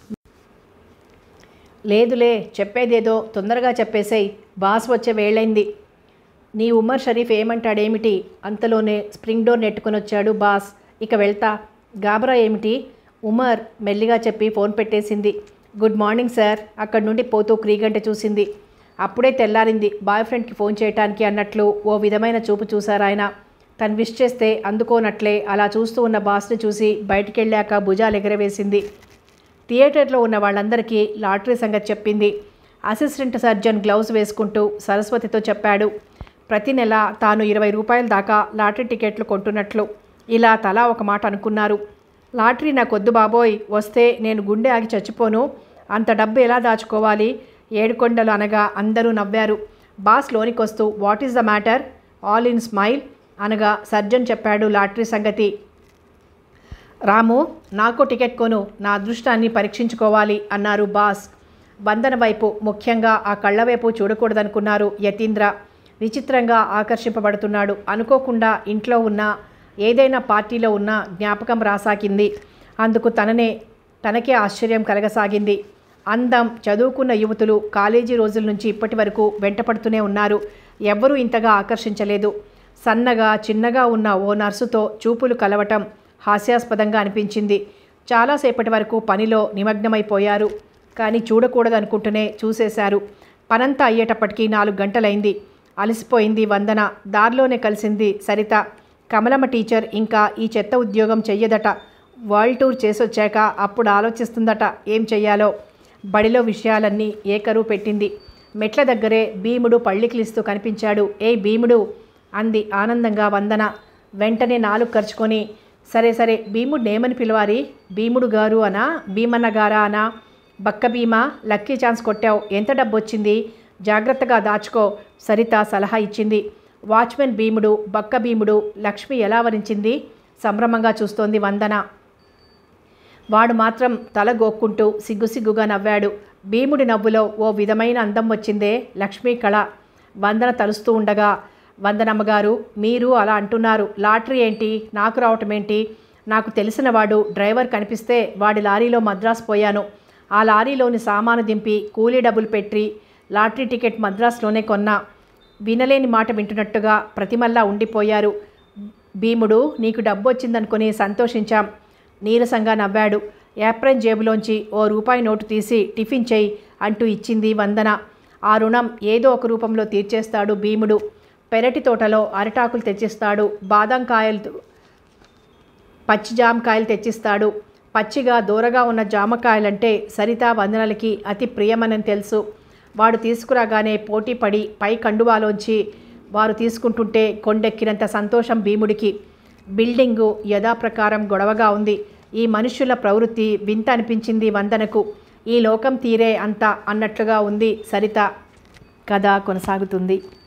లేదులే చెప్పేదేదో తొందరగా చెప్పేసేయ్ బాస్ వచ్చే వేళైంది నీ ఉమర్ షరీఫ్ ఏమంటాడేమిటి అంతలోనే స్ప్రింగ్ డోర్ నెట్టుకొని వచ్చాడు బాస్ ఇక వెళ్తా గాబరా ఏమిటి ఉమర్ మెల్లిగా చెప్పి ఫోన్ పెట్టేసింది గుడ్ మార్నింగ్ సార్ అక్కడి నుండి పోతూ క్రీగంట చూసింది అప్పుడే తెల్లారింది బాయ్ ఫ్రెండ్కి ఫోన్ చేయటానికి అన్నట్లు ఓ విధమైన చూపు చూశారు ఆయన తను విష్ చేస్తే అందుకోనట్లే అలా చూస్తూ ఉన్న బాస్ని చూసి బయటికి వెళ్ళాక భుజాలు ఎగరవేసింది థియేటర్లో ఉన్న వాళ్ళందరికీ లాటరీ సంగతి చెప్పింది అసిస్టెంట్ సర్జన్ గ్లౌస్ వేసుకుంటూ సరస్వతితో చెప్పాడు ప్రతి నెల తాను ఇరవై రూపాయల దాకా లాటరీ టికెట్లు కొంటున్నట్లు ఇలా తలా ఒక మాట అనుకున్నారు లాటరీ నాకొద్దు బాబోయ్ వస్తే నేను గుండె ఆగి చచ్చిపోను అంత డబ్బు ఎలా దాచుకోవాలి ఏడుకొండలు అనగా అందరూ నవ్వారు బాస్ లోనికొస్తూ what is the matter all in smile అనగా సర్జన్ చెప్పాడు లాటరీ సంగతి రాము నాకు టికెట్ కొను నా అదృష్టాన్ని పరీక్షించుకోవాలి అన్నారు బాస్ వందన వైపు ముఖ్యంగా ఆ కళ్ళ వైపు చూడకూడదనుకున్నారు యతీంద్ర విచిత్రంగా ఆకర్షింపబడుతున్నాడు అనుకోకుండా ఇంట్లో ఉన్న ఏదైనా పార్టీలో ఉన్న జ్ఞాపకం రాసాకింది అందుకు తననే తనకే ఆశ్చర్యం కలగసాగింది అందం చదువుకున్న యువతులు కాలేజీ రోజుల నుంచి ఇప్పటి వరకు వెంటపడుతూనే ఉన్నారు ఎవ్వరూ ఇంతగా ఆకర్షించలేదు సన్నగా చిన్నగా ఉన్న ఓ నర్సుతో చూపులు కలవటం హాస్యాస్పదంగా అనిపించింది చాలాసేపటి వరకు పనిలో నిమగ్నమైపోయారు కానీ చూడకూడదనుకుంటూనే చూసేశారు పనంతా అయ్యేటప్పటికీ నాలుగు గంటలైంది అలసిపోయింది వందన దారిలోనే కలిసింది సరిత కమలమ్మ టీచర్ ఇంకా ఈ చెత్త ఉద్యోగం చెయ్యదట వరల్డ్ టూర్ చేసొచ్చాక అప్పుడు ఆలోచిస్తుందట ఏం చెయ్యాలో బడిలో విషయాలన్నీ ఏకరువు పెట్టింది మెట్ల దగ్గరే భీముడు పళ్ళికిలిస్తూ కనిపించాడు ఏ భీముడు అంది ఆనందంగా వందన వెంటనే నాలుగు ఖర్చుకొని సరే సరే భీముడు ఏమని పిలవాలి భీముడు గారు అనా భీమన్న గారా అనా బక్క భీమా లక్కీ ఛాన్స్ కొట్టావు ఎంత డబ్బు వచ్చింది జాగ్రత్తగా దాచుకో సరిత సలహా ఇచ్చింది వాచ్మెన్ భీముడు బక్క భీముడు లక్ష్మి ఎలా వరించింది సంభ్రమంగా చూస్తోంది వందన వాడు మాత్రం తల గోక్కుంటూ సిగ్గుసిగ్గుగా నవ్వాడు భీముడి నవ్వులో ఓ విధమైన అందం వచ్చిందే లక్ష్మీ కళ వందన తలుస్తూ ఉండగా వందనమ్మగారు మీరు అలా అంటున్నారు లాటరీ ఏంటి నాకు రావటం ఏంటి నాకు తెలిసిన వాడు డ్రైవర్ కనిపిస్తే వాడి లారీలో మద్రాసు పోయాను ఆ లారీలోని సామాను దింపి కూలీ డబ్బులు పెట్టి లాటరీ టికెట్ మద్రాసులోనే కొన్నా వినలేని మాట వింటున్నట్టుగా ప్రతిమల్లా ఉండిపోయారు భీముడు నీకు డబ్బు వచ్చిందనుకుని సంతోషించాం నీరసంగా నవ్వాడు ఏప్రిల్ జేబులోంచి ఓ రూపాయి నోటు తీసి టిఫిన్ చేయి అంటూ ఇచ్చింది వందన ఆ రుణం ఏదో ఒక రూపంలో తీర్చేస్తాడు భీముడు పెరటి తోటలో అరిటాకులు తెచ్చిస్తాడు బాదం కాయలు పచ్చి జామకాయలు తెచ్చిస్తాడు పచ్చిగా దూరగా ఉన్న జామకాయలంటే సరితా వందనలకి అతి ప్రియమని తెలుసు వాడు తీసుకురాగానే పోటీ పడి పై కండువాలోంచి వారు తీసుకుంటుంటే కొండెక్కినంత సంతోషం భీముడికి బిల్డింగు యథాప్రకారం గొడవగా ఉంది ఈ మనుష్యుల ప్రవృత్తి వింత అనిపించింది వందనకు ఈ లోకం తీరే అంత అన్నట్లుగా ఉంది సరిత కథ కొనసాగుతుంది